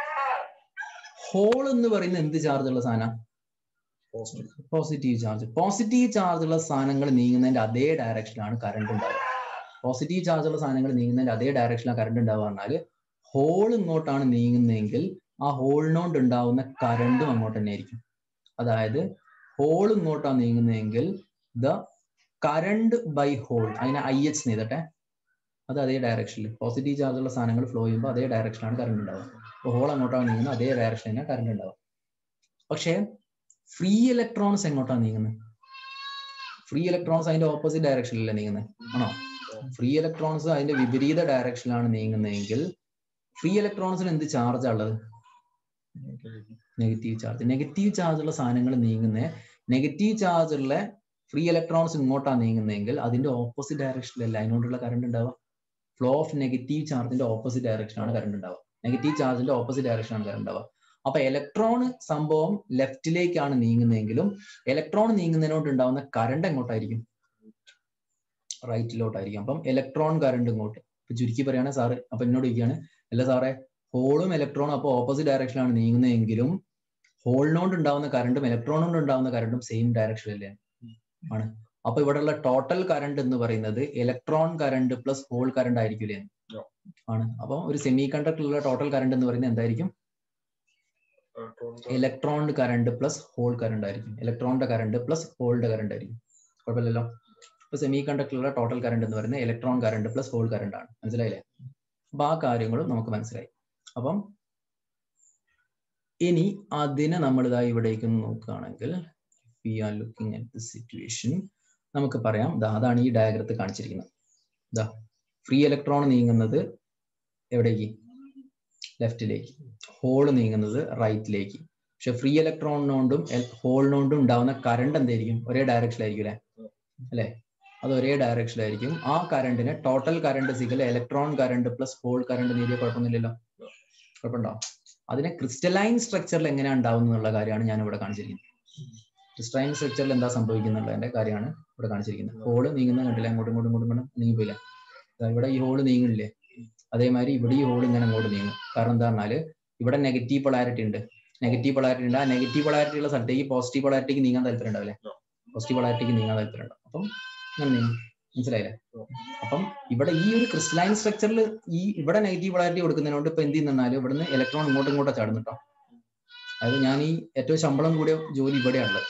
ഹോൾ എന്ന് പറയുന്ന എന്ത് ചാർജ് ഉള്ള സാധനം പോസിറ്റീവ് ചാർജ് പോസിറ്റീവ് ചാർജ് ഉള്ള സാധനങ്ങൾ നീങ്ങുന്നതിന്റെ അതേ ഡയറക്ഷനിലാണ് കറണ്ട് ഉണ്ടാവുക പോസിറ്റീവ് ചാർജ് ഉള്ള സാധനങ്ങൾ നീങ്ങുന്നതിന്റെ അതേ ഡയറക്ഷനിലാണ് കറണ്ട് ഉണ്ടാവുക പറഞ്ഞാൽ ഹോൾ ഇങ്ങോട്ടാണ് നീങ്ങുന്നതെങ്കിൽ ആ ഹോളിനോണ്ട് ഉണ്ടാവുന്ന കറണ്ടും അങ്ങോട്ട് തന്നെ ആയിരിക്കും അതായത് ഹോൾ ഇങ്ങോട്ടാണ് നീങ്ങുന്നതെങ്കിൽ ദ കറണ്ട് ബൈ ഹോൾ അതിനെ ഐ എച്ച് ചെയ്തട്ടെ അത് അതേ ഡയറക്ഷനിൽ പോസിറ്റീവ് ചാർജ് ഉള്ള സാധനങ്ങൾ ഫ്ലോ ചെയ്യുമ്പോൾ അതേ ഡയറക്ഷനിലാണ് കറണ്ട് ഉണ്ടാവുക അപ്പോൾ ഹോൾ അങ്ങോട്ടാണ് നീങ്ങുന്നത് അതേ ഡയറക്ഷനിൽ തന്നെ കറണ്ട് ഉണ്ടാവുക പക്ഷേ ഫ്രീ ഇലക്ട്രോൺസ് എങ്ങോട്ടാണ് നീങ്ങുന്നത് ഫ്രീ ഇലക്ട്രോൺസ് അതിന്റെ ഓപ്പോസിറ്റ് ഡയറക്ഷനിലല്ലേ നീങ്ങുന്നത് ആണോ ഫ്രീ ഇലക്ട്രോൺസ് അതിന്റെ വിപരീത ഡയറക്ഷനിലാണ് നീങ്ങുന്നതെങ്കിൽ ഫ്രീ ഇലക്ട്രോൺസിന് എന്ത് ചാർജ് ഉള്ളത് നെഗറ്റീവ് ചാർജ് നെഗറ്റീവ് ചാർജ് ഉള്ള സാധനങ്ങൾ നീങ്ങുന്ന നെഗറ്റീവ് ചാർജ് ഉള്ള ഫ്രീ ഇലക്ട്രോൺസ് ഇങ്ങോട്ടാണ് നീങ്ങുന്നതെങ്കിൽ അതിന്റെ ഓപ്പോസിറ്റ് ഡയറക്ഷനിലല്ല അതിനോടുള്ള കറണ്ട് ഉണ്ടാവുക ഫ്ലോ ഓഫ് നെഗറ്റീവ് ചാർജിന്റെ ഓപ്പോസിറ്റ് ഡയറക്ഷനാണ് കറണ്ട് ഉണ്ടാവുക നെഗറ്റീവ് ചാർജിന്റെ ഓപ്പോസിറ്റ് ഡയറക്ഷനാണ് കറണ്ട് ഉണ്ടാവുക അപ്പൊ ഇലക്ട്രോൺ സംഭവം ലെഫ്റ്റിലേക്കാണ് നീങ്ങുന്നതെങ്കിലും ഇലക്ട്രോൺ നീങ്ങുന്നതിനോട് ഉണ്ടാവുന്ന കറണ്ട് എങ്ങോട്ടായിരിക്കും റൈറ്റിലോട്ടായിരിക്കും അപ്പം ഇലക്ട്രോൺ കറണ്ട് ഇങ്ങോട്ട് ഇപ്പൊ ചുരുക്കി പറയുകയാണെങ്കിൽ സാറ് അപ്പൊ എന്നോട് ചോദിക്കുകയാണ് അല്ല സാറേ ഹോളും ഇലക്ട്രോണും അപ്പോൾ ഓപ്പോസിറ്റ് ഡയറക്ഷനിലാണ് നീങ്ങുന്നതെങ്കിലും ഹോളിനോണ്ട് ഉണ്ടാവുന്ന കറണ്ടും ഇലക്ട്രോണോണ്ട് ഉണ്ടാവുന്ന കറണ്ടും സെയിം ഡയറക്ഷനിലല്ലേ ആണ് അപ്പൊ ഇവിടെയുള്ള ടോട്ടൽ കറണ്ട് എന്ന് പറയുന്നത് electron current plus hole current ആയിരിക്കില്ലേ ആണ് അപ്പൊ ഒരു സെമി കണ്ടക്ടറിലുള്ള ടോട്ടൽ കറണ്ട് എന്ന് പറയുന്നത് എന്തായിരിക്കും electron current plus hole current ആയിരിക്കും ഇലക്ട്രോണിന്റെ കറണ്ട് പ്ലസ് ഹോളിന്റെ കറണ്ട് ആയിരിക്കും കുഴപ്പമില്ലല്ലോ ഇപ്പൊ സെമി കണ്ടക്ടറിലുള്ള ടോട്ടൽ കറണ്ട് എന്ന് പറയുന്നത് electron current plus hole current ആണ് മനസ്സിലായില്ലേ അപ്പൊ ആ കാര്യങ്ങളും നമുക്ക് മനസ്സിലായി അപ്പം ഇനി അതിനെ നമ്മൾ ഇതാ ഇവിടേക്ക് നോക്കുകയാണെങ്കിൽ we are looking at the situation നമുക്ക് പറയാം ദാ അതാണ് ഈ ഡയഗ്രത്ത് കാണിച്ചിരിക്കുന്നത് ദാ ഫ്രീ ഇലക്ട്രോൺ നീങ്ങുന്നത് എവിടേക്ക് ലെഫ്റ്റിലേക്ക് ഹോള് നീങ്ങുന്നത് റൈറ്റിലേക്ക് പക്ഷെ ഫ്രീ ഇലക്ട്രോണിനോണ്ടും ഹോളിനോണ്ടും ഉണ്ടാവുന്ന കറണ്ട് എന്തായിരിക്കും ഒരേ ഡയറക്ഷനിലായിരിക്കും അല്ലെ അല്ലെ അത് ഒരേ ഡയറക്ഷനിലായിരിക്കും ആ കറണ്ടിന് ടോട്ടൽ കറണ്ട് സിഗൽ electron current plus hole current നേടിയ കുഴപ്പമൊന്നുമില്ലല്ലോ കുഴപ്പമുണ്ടോ അതിനെ ക്രിസ്റ്റലൈൻ സ്ട്രക്ചറിൽ എങ്ങനെയാണ് ഉണ്ടാവുന്നത് എന്നുള്ള കാര്യമാണ് ഞാൻ ഇവിടെ കാണിച്ചിരിക്കുന്നത് ക്രിസ്റ്റലൈൻ സ്ട്രക്ചറിൽ എന്താ സംഭവിക്കുന്നുള്ളതിന്റെ കാര്യമാണ് ഇവിടെ കാണിച്ചിരിക്കുന്നത് ഹോള് നീങ്ങുന്ന കണ്ടില്ല അങ്ങോട്ടും ഇങ്ങോട്ടും ഇങ്ങോട്ടും ഇങ്ങോട്ടും നീങ്ങിപ്പോയില്ല ഇവിടെ ഈ ഹോള് നീങ്ങില്ലേ അതേമാതിരി ഇവിടെ ഈ ഹോൾ ഇങ്ങനെ അങ്ങോട്ട് നീങ്ങും കാരണം എന്താ പറഞ്ഞാല് ഇവിടെ നെഗറ്റീവ് പൊളാരിറ്റി ഉണ്ട് നെഗറ്റീവ് പൊളാരിറ്റി ഉണ്ട് ആ നെഗറ്റീവ് പൊളാരിറ്റി ഉള്ള സ്ഥലത്തേക്ക് പോസിറ്റീവ് പൊളാരിറ്റിക്ക് നീങ്ങാൻ താല്പര്യം ഉണ്ടാവില്ലേ പോസിറ്റീവ് പൊളാരിറ്റിക്ക് നീങ്ങാൻ താല്പര്യം ഉണ്ടാവും അപ്പം അങ്ങനെ നീങ്ങും മനസ്സിലായില്ലേ അപ്പം ഇവിടെ ഈ ഒരു ക്രിസ്റ്റലൈൻ സ്ട്രക്ചറിൽ ഈ ഇവിടെ നെഗറ്റീവ് പൊളാരിറ്റി കൊടുക്കുന്നതിനോട് ഇപ്പൊ എന്ത് ചെയ്യുന്നാൽ ഇവിടുന്ന് ഇലക്ട്രോൺ ഇങ്ങോട്ടും ഇങ്ങോട്ടും ചാടുന്നു അതായത് ഞാൻ ഈ ഏറ്റവും ശമ്പളം കൂടിയ ജോലി ഇവിടെയാണുള്ളത്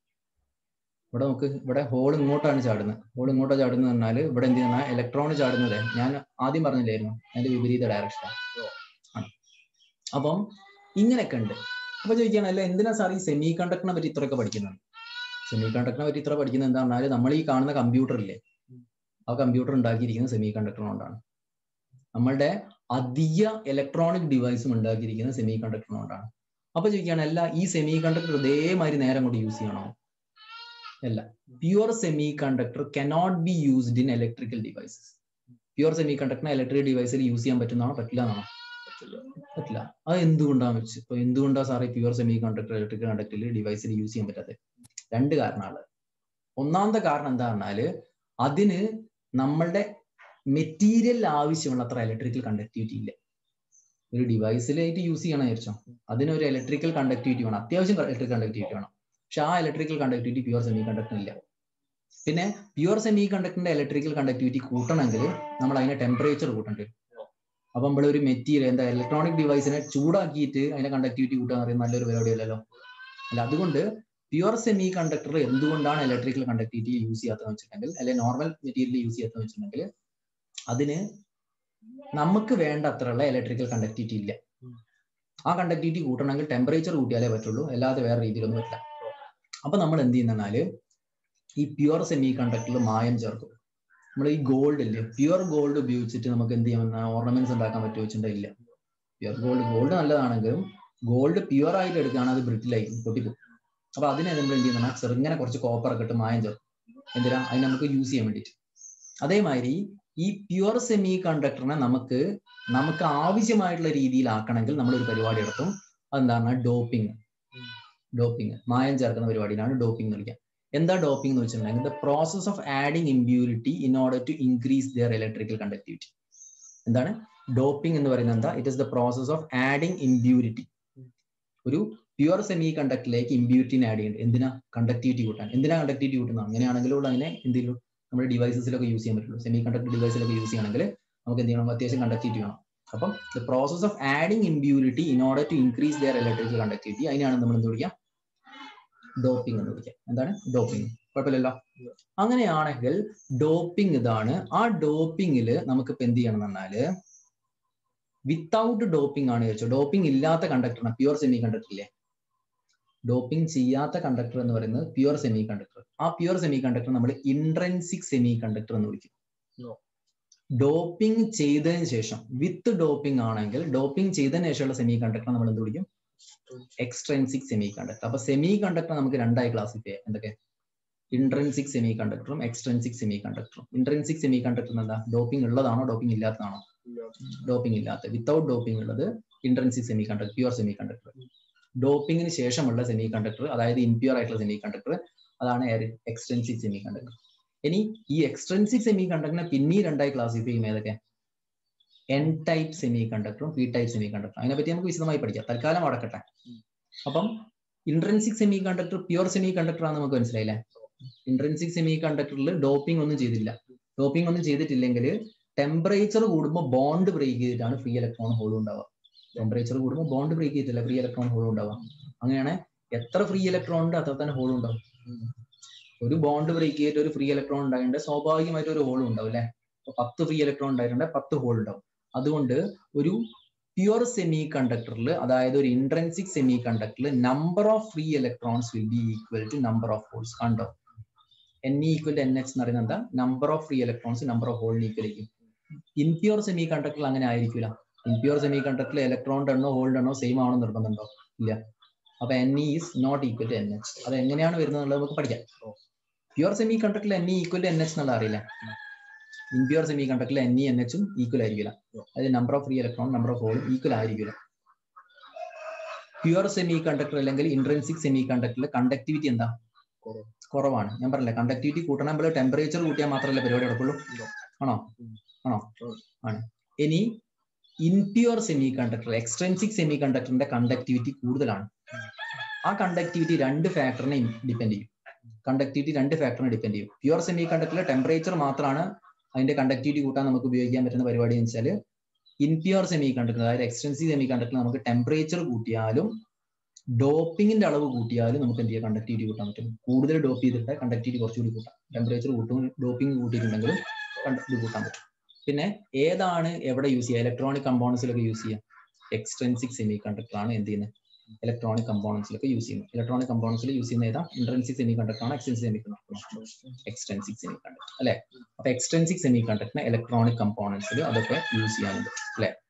ഇവിടെ നമുക്ക് ഇവിടെ ഹോൾ ഇങ്ങോട്ടാണ് ചാടുന്നത് ഹോൾ ഇങ്ങോട്ടാണ് ചാടുന്നത് പറഞ്ഞാൽ ഇവിടെ എന്ത് ചെയ്യുന്ന ഇലക്ട്രോൺ ചാടുന്നത് ഞാൻ ആദ്യം പറഞ്ഞില്ലായിരുന്നു അതിന്റെ വിപരീത ഡയറക്ഷനാണ് അപ്പം ഇങ്ങനെയൊക്കെ ഉണ്ട് അപ്പൊ ചോദിക്കുകയാണ് അല്ല എന്തിനാ സാർ ഈ സെമി കണ്ടക്ടറിനെ പറ്റി ഇത്രയൊക്കെ പഠിക്കുന്നത് സെമി കണ്ടക്ടറിനെ പറ്റി ഇത്ര പഠിക്കുന്നത് എന്താ പറഞ്ഞാൽ നമ്മൾ ഈ കാണുന്ന കമ്പ്യൂട്ടർ ഇല്ലേ ആ കമ്പ്യൂട്ടർ ഉണ്ടാക്കിയിരിക്കുന്നത് സെമി കണ്ടക്ടർ കൊണ്ടാണ് നമ്മളുടെ അധിക ഇലക്ട്രോണിക് ഡിവൈസും ഉണ്ടാക്കിയിരിക്കുന്നത് സെമി കണ്ടക്ടർ കൊണ്ടാണ് അപ്പൊ ചോദിക്കുകയാണ് അല്ല ഈ സെമി കണ്ടക്ടർ ഇതേമാതിരി നേരം കൊണ്ട് യൂസ് ചെയ്യണോ അല്ല pure semiconductor cannot be used in electrical devices pure സെമി കണ്ടക്ടറിനെ ഇലക്ട്രിക് ഡിവൈസിൽ യൂസ് ചെയ്യാൻ പറ്റുന്നതാണോ പറ്റില്ല എന്നാണോ പറ്റില്ല അത് എന്തുകൊണ്ടാന്ന് വെച്ച് ഇപ്പൊ എന്തുകൊണ്ടാ സാറേ പ്യുവർ സെമി കണ്ടക്ടർ ഇലക്ട്രിക്കൽ കണ്ടക്ടറിൽ ഡിവൈസിൽ യൂസ് ചെയ്യാൻ പറ്റാത്തത് രണ്ട് കാരണമാണ് ഒന്നാമത്തെ കാരണം എന്താ പറഞ്ഞാല് അതിന് നമ്മളുടെ മെറ്റീരിയൽ ആവശ്യമുള്ള അത്ര ഇലക്ട്രിക്കൽ കണ്ടക്ടിവിറ്റി ഇല്ല ഒരു ഡിവൈസിലായിട്ട് യൂസ് ചെയ്യണം വിചാരിച്ചോ അതിനൊരു ഇലക്ട്രിക്കൽ കണ്ടക്ടിവിറ്റി വേണം അത്യാവശ്യം ഇലക്ട്രിക്കൽ കണ്ടക്ടിവിറ്റി വേണം പക്ഷെ ആ electrical conductivity pure semiconductor ഇല്ല പിന്നെ പ്യുവർ സെമി കണ്ടക്ടറിന്റെ ഇലക്ട്രിക്കൽ കണ്ടക്ടിവിറ്റി കൂട്ടണമെങ്കിൽ നമ്മൾ അതിന്റെ ടെമ്പറേച്ചർ കൂട്ടേണ്ടി വരും അപ്പൊ നമ്മൾ ഒരു മെറ്റീരിയൽ എന്താ ഇലക്ട്രോണിക് ഡിവൈസിനെ ചൂടാക്കിയിട്ട് അതിന്റെ കണ്ടക്ടിവിറ്റി കൂട്ടുക എന്ന് പറയുന്നത് നല്ലൊരു പരിപാടിയല്ലല്ലോ അല്ല അതുകൊണ്ട് പ്യുവർ സെമി കണ്ടക്ടർ എന്തുകൊണ്ടാണ് ഇലക്ട്രിക്കൽ കണ്ടക്ടിവിറ്റി യൂസ് ചെയ്യാത്തതെന്ന് വെച്ചിട്ടുണ്ടെങ്കിൽ അല്ലെങ്കിൽ നോർമൽ മെറ്റീരിയൽ യൂസ് ചെയ്യാത്തതെന്ന് വെച്ചിട്ടുണ്ടെങ്കിൽ അതിന് നമുക്ക് വേണ്ട അത്രയുള്ള ഇലക്ട്രിക്കൽ കണ്ടക്ടിവിറ്റി ഇല്ല ആ കണ്ടക്ടിവിറ്റി കൂട്ടണമെങ്കിൽ ടെമ്പറേച്ചർ കൂട്ടിയാലേ പറ്റുള്ളൂ അല്ലാതെ വേറെ രീതിയിലൊന്നും പറ്റില്ല അപ്പൊ നമ്മൾ എന്ത് ചെയ്യുന്നാൽ ഈ പ്യുവർ സെമി കണ്ടക്ടറിൽ മായം ചേർക്കും നമ്മൾ ഈ ഗോൾഡ് ഇല്ലേ പ്യുവർ ഗോൾഡ് ഉപയോഗിച്ചിട്ട് നമുക്ക് എന്ത് ചെയ്യാമെന്ന ഓർണമെന്റ്സ് ഉണ്ടാക്കാൻ പറ്റുമോ വെച്ചിട്ടുണ്ടെങ്കിൽ ഇല്ല പ്യുവർ ഗോൾഡ് ഗോൾഡ് നല്ലതാണെങ്കിലും ഗോൾഡ് പ്യുവർ ആയിട്ട് എടുക്കുകയാണ് അത് ബ്രിട്ടിലായി പൊട്ടിപ്പോകും അപ്പൊ അതിനെ നമ്മൾ എന്ത് ചെയ്യുന്ന ചെറുങ്ങനെ കുറച്ച് കോപ്പർ ഒക്കെ ഇട്ട് മായം ചേർക്കും എന്തിനാ അതിന് നമുക്ക് യൂസ് ചെയ്യാൻ വേണ്ടിയിട്ട് അതേമാതിരി ഈ പ്യുവർ സെമി കണ്ടക്ടറിനെ നമുക്ക് നമുക്ക് ആവശ്യമായിട്ടുള്ള രീതിയിലാക്കണമെങ്കിൽ നമ്മൾ ഒരു പരിപാടി നടത്തും അതെന്താണ് ഡോപ്പിംഗ് ഡോപ്പിംഗ് മായം ചേർക്കുന്ന പരിപാടിയിലാണ് ഡോപ്പിംഗ് എന്ന് വിളിക്കുക എന്താ ഡോപ്പിംഗ് എന്ന് വെച്ചിട്ടുണ്ടെങ്കിൽ the process of adding impurity in order to increase their electrical conductivity എന്താണ് ഡോപ്പിംഗ് എന്ന് പറയുന്നത് എന്താ it is the process of adding impurity ഒരു പ്യുവർ സെമി കണ്ടക്ടറിലേക്ക് ഇമ്പ്യൂരിറ്റിനെ ആഡ് ചെയ്യുന്നുണ്ട് എന്തിനാ കണ്ടക്ടിവിറ്റി കൂട്ടാൻ എന്തിനാ കണ്ടക്ടിവിറ്റി കൂട്ടുന്നത് അങ്ങനെയാണെങ്കിലും അതിനെ എന്തെങ്കിലും നമ്മുടെ ഡിവൈസസിലൊക്കെ യൂസ് ചെയ്യാൻ പറ്റുള്ളൂ സെമി കണ്ടക്ടർ ഡിവൈസിലൊക്കെ യൂസ് ചെയ്യണമെങ്കിൽ നമുക്ക് എന്ത് ചെയ്യണം അത്യാവശ്യം കണ്ടക്ടിവിറ്റി വേണം അപ്പം the process of adding impurity in order to increase their electrical conductivity അതിനാണ് നമ്മൾ എന്ത് വിളിക്കുക ഡോപ്പിംഗ് എന്ന് വിളിക്കുക എന്താണ് ഡോപ്പിംഗ് കുഴപ്പമില്ലല്ലോ അങ്ങനെയാണെങ്കിൽ ഡോപ്പിംഗ് ഇതാണ് ആ ഡോപ്പിംഗില് നമുക്ക് ഇപ്പൊ എന്ത് ചെയ്യണം എന്ന് പറഞ്ഞാല് വിത്തൗട്ട് ഡോപ്പിംഗ് ആണ് ചോദിച്ചോ ഡോപ്പിംഗ് ഇല്ലാത്ത കണ്ടക്ടറാണ് പ്യുവർ സെമി കണ്ടക്ടർ ഇല്ലേ ഡോപ്പിംഗ് ചെയ്യാത്ത കണ്ടക്ടർ എന്ന് പറയുന്നത് പ്യുവർ സെമി കണ്ടക്ടർ ആ പ്യുവർ സെമി കണ്ടക്ടർ നമ്മൾ ഇൻട്രൻസിക് സെമി കണ്ടക്ടർ എന്ന് വിളിക്കും ഡോപ്പിംഗ് ചെയ്തതിന് ശേഷം വിത്ത് ഡോപ്പിംഗ് ആണെങ്കിൽ ഡോപ്പിംഗ് ചെയ്തതിന് ശേഷമുള്ള സെമി കണ്ടക്ടർ നമ്മൾ എന്ത് വിളിക്കും എക്സ്ട്രെൻസിക് സെമി കണ്ടക്ടർ അപ്പൊ സെമി കണ്ടക്ടർ നമുക്ക് രണ്ടായി ക്ലാസിഫൈ ചെയ്യാം എന്തൊക്കെ ഇൻട്രൻസിക് സെമി കണ്ടക്ടറും എക്സ്ട്രെൻസിക് സെമി കണ്ടക്ടറും ഇൻട്രൻസിക് സെമി കണ്ടക്ടർ എന്താ ഡോപ്പിംഗ് ഉള്ളതാണോ ഡോപ്പിംഗ് ഇല്ലാത്തതാണോ ഡോപ്പിംഗ് ഇല്ലാത്ത വിത്തൗട്ട് ഡോപ്പിംഗ് ഉള്ളത് intrinsic semiconductor pure semiconductor ഡോപ്പിംഗിന് ശേഷമുള്ള സെമി കണ്ടക്ടർ അതായത് ഇൻപ്യൂർ ആയിട്ടുള്ള സെമി കണ്ടക്ടർ അതാണ് എക്സ്റ്റൻസിക് സെമി കണ്ടക്ടർ ഇനി ഈ എക്സ്റ്റൻസിക് സെമി കണ്ടക്ടറിനെ പിന്നെ രണ്ടായി ക്ലാസിഫൈ ചെയ്യും ഏതൊക്കെ എൻ ടൈപ്പ് സെമി കണ്ടക്ടറും പി ടൈപ്പ് സെമി കണ്ടക്ടറും അതിനെപ്പറ്റി നമുക്ക് വിശദമായി പഠിക്കാം തൽക്കാലം അടക്കട്ടെ അപ്പം intrinsic semiconductor pure semiconductor ആണെന്ന് നമുക്ക് മനസ്സിലായില്ലേ ഇൻട്രൻസിക് സെമി കണ്ടക്ടറിൽ ഡോപ്പിംഗ് ഒന്നും ചെയ്തില്ല ഡോപ്പിംഗ് ഒന്നും ചെയ്തിട്ടില്ലെങ്കിൽ ടെമ്പറേച്ചർ കൂടുമ്പോൾ ബോണ്ട് ബ്രേക്ക് ചെയ്തിട്ടാണ് ഫ്രീ ഇലക്ട്രോൺ ഹോൾ ഉണ്ടാവുക ടെമ്പറേച്ചർ കൂടുമ്പോൾ ബോണ്ട് ബ്രേക്ക് ചെയ്തിട്ടില്ല ഫ്രീ ഇലക്ട്രോൺ ഹോൾ ഉണ്ടാവുക അങ്ങനെയാണ് എത്ര ഫ്രീ ഇലക്ട്രോൺ ഉണ്ട് അത്ര തന്നെ ഹോൾ ഉണ്ടാവും ഒരു ബോണ്ട് ബ്രേക്ക് ചെയ്തിട്ട് ഒരു ഫ്രീ ഇലക്ട്രോൺ ഉണ്ടായിട്ട് സ്വാഭാവികമായിട്ട് ഒരു ഹോൾ ഉണ്ടാവും അല്ലെ പത്ത് ഫ്രീ ഇലക്ട്രോൺ ഉണ്ടായിട്ടുണ്ട് പത്ത് ഹോൾ ഉണ്ടാവും അതുകൊണ്ട് ഒരു പ്യുവർ സെമി കണ്ടക്ടറിൽ അതായത് ഒരു ഇൻട്രൻസിക് സെമി കണ്ടക്ടറിൽ number of free electrons will be equal to number of holes കണ്ടോ N equal to N H എന്ന് പറയുന്നത് എന്താ number of free electrons number of ഹോളിന് ഈക്വൽ ആയിരിക്കും ഇൻപ്യൂർ സെമി കണ്ടക്ടറിൽ അങ്ങനെ ആയിരിക്കില്ല ഇൻപ്യൂർ സെമി കണ്ടക്ടറിൽ ഇലക്ട്രോണിന്റെ എണ്ണോ ഹോളിന്റെ എണ്ണോ സെയിം ആണോ നിർബന്ധമുണ്ടോ ഇല്ല അപ്പൊ N is not equal to N H അത് എങ്ങനെയാണ് വരുന്നത് എന്നുള്ളത് നമുക്ക് പഠിക്കാം പ്യുവർ സെമി കണ്ടക്ടറിൽ N equal to N H എന്നുള്ള അറിയില്ല ഇൻപ്യൂർ സെമി കണ്ടക്ടറിൽ എൻ ഇ എൻ എച്ചും ഈക്വൽ ആയിരിക്കില്ല അതായത് number of free electron number of ഹോളും ഈക്വൽ ആയിരിക്കില്ല പ്യുവർ സെമി കണ്ടക്ടർ അല്ലെങ്കിൽ ഇൻട്രൻസിക് സെമി കണ്ടക്ടറിൽ കണ്ടക്ടിവിറ്റി എന്താ കുറവാണ് ഞാൻ പറഞ്ഞില്ല കണ്ടക്ടിവിറ്റി കൂട്ടണം നമ്മൾ ടെമ്പറേച്ചർ കൂട്ടിയാൽ മാത്രമല്ല പരിപാടി നടക്കുള്ളൂ ആണോ ആണോ ആണ് ഇനി ഇൻപ്യൂർ സെമി കണ്ടക്ടർ എക്സ്ട്രെൻസിക് സെമി കണ്ടക്ടറിന്റെ കണ്ടക്ടിവിറ്റി കൂടുതലാണ് ആ കണ്ടക്ടിവിറ്റി രണ്ട് ഫാക്ടറിനെ ഡിപ്പെൻഡ് ചെയ്യും കണ്ടക്ടിവിറ്റി രണ്ട് ഫാക്ടറിനെ ഡിപ്പെൻഡ് ചെയ്യും പ്യുവർ സെമി കണ്ടക്ടറിൽ ടെമ്പറേച്ചർ മാത്രമാണ് അതിന്റെ കണ്ടക്ടിവിറ്റി കൂട്ടാൻ നമുക്ക് ഉപയോഗിക്കാൻ പറ്റുന്ന പരിപാടി എന്ന് വെച്ചാൽ ഇൻപ്യൂർ സെമി കണ്ടക്ടർ അതായത് എക്സ്റ്റൻസീവ് സെമി കണ്ടക്ടർ നമുക്ക് ടെമ്പറേച്ചർ കൂട്ടിയാലും ഡോപ്പിങ്ങിന്റെ അളവ് കൂട്ടിയാലും നമുക്ക് എന്ത് ചെയ്യാം കണ്ടക്ടിവിറ്റി കൂട്ടാൻ പറ്റും കൂടുതൽ ഡോപ്പ് ചെയ്തിട്ട് കണ്ടക്ടിവിറ്റി കുറച്ചുകൂടി കൂട്ടാം ടെമ്പറേച്ചർ കൂട്ടും ഡോപ്പിംഗ് കൂട്ടിയിട്ടുണ്ടെങ്കിലും ഇത് കൂട്ടാൻ പറ്റും പിന്നെ ഏതാണ് എവിടെ യൂസ് ചെയ്യുക ഇലക്ട്രോണിക് കമ്പോണൻസിലൊക്കെ യൂസ് ചെയ്യാം എക്സ്റ്റൻസിക് സെമി കണ്ടക്ടർ ആണ് എന്ത് ചെയ്യുന്നത് ഇലക്ട്രോണിക് കമ്പോണൻസിലൊക്കെ യൂസ് ചെയ്യുന്നത് ഇലക്ട്രോണിക് കമ്പോണൻസിൽ യൂസ് ചെയ്യുന്ന ഏതാ ഇൻട്രൻസിക് സെമി കണ്ടക്ടർ ആണ് extrinsic semiconductor extrinsic semiconductor അല്ലെ അപ്പൊ എക്സ്റ്റൻസിക് സെമി കണ്ടക്ടറിന് ഇലക്ട്രോണിക് കമ്പോണൻസിൽ അതൊക്കെ യൂസ് ചെയ്യാനുണ്ട് അല്ലെ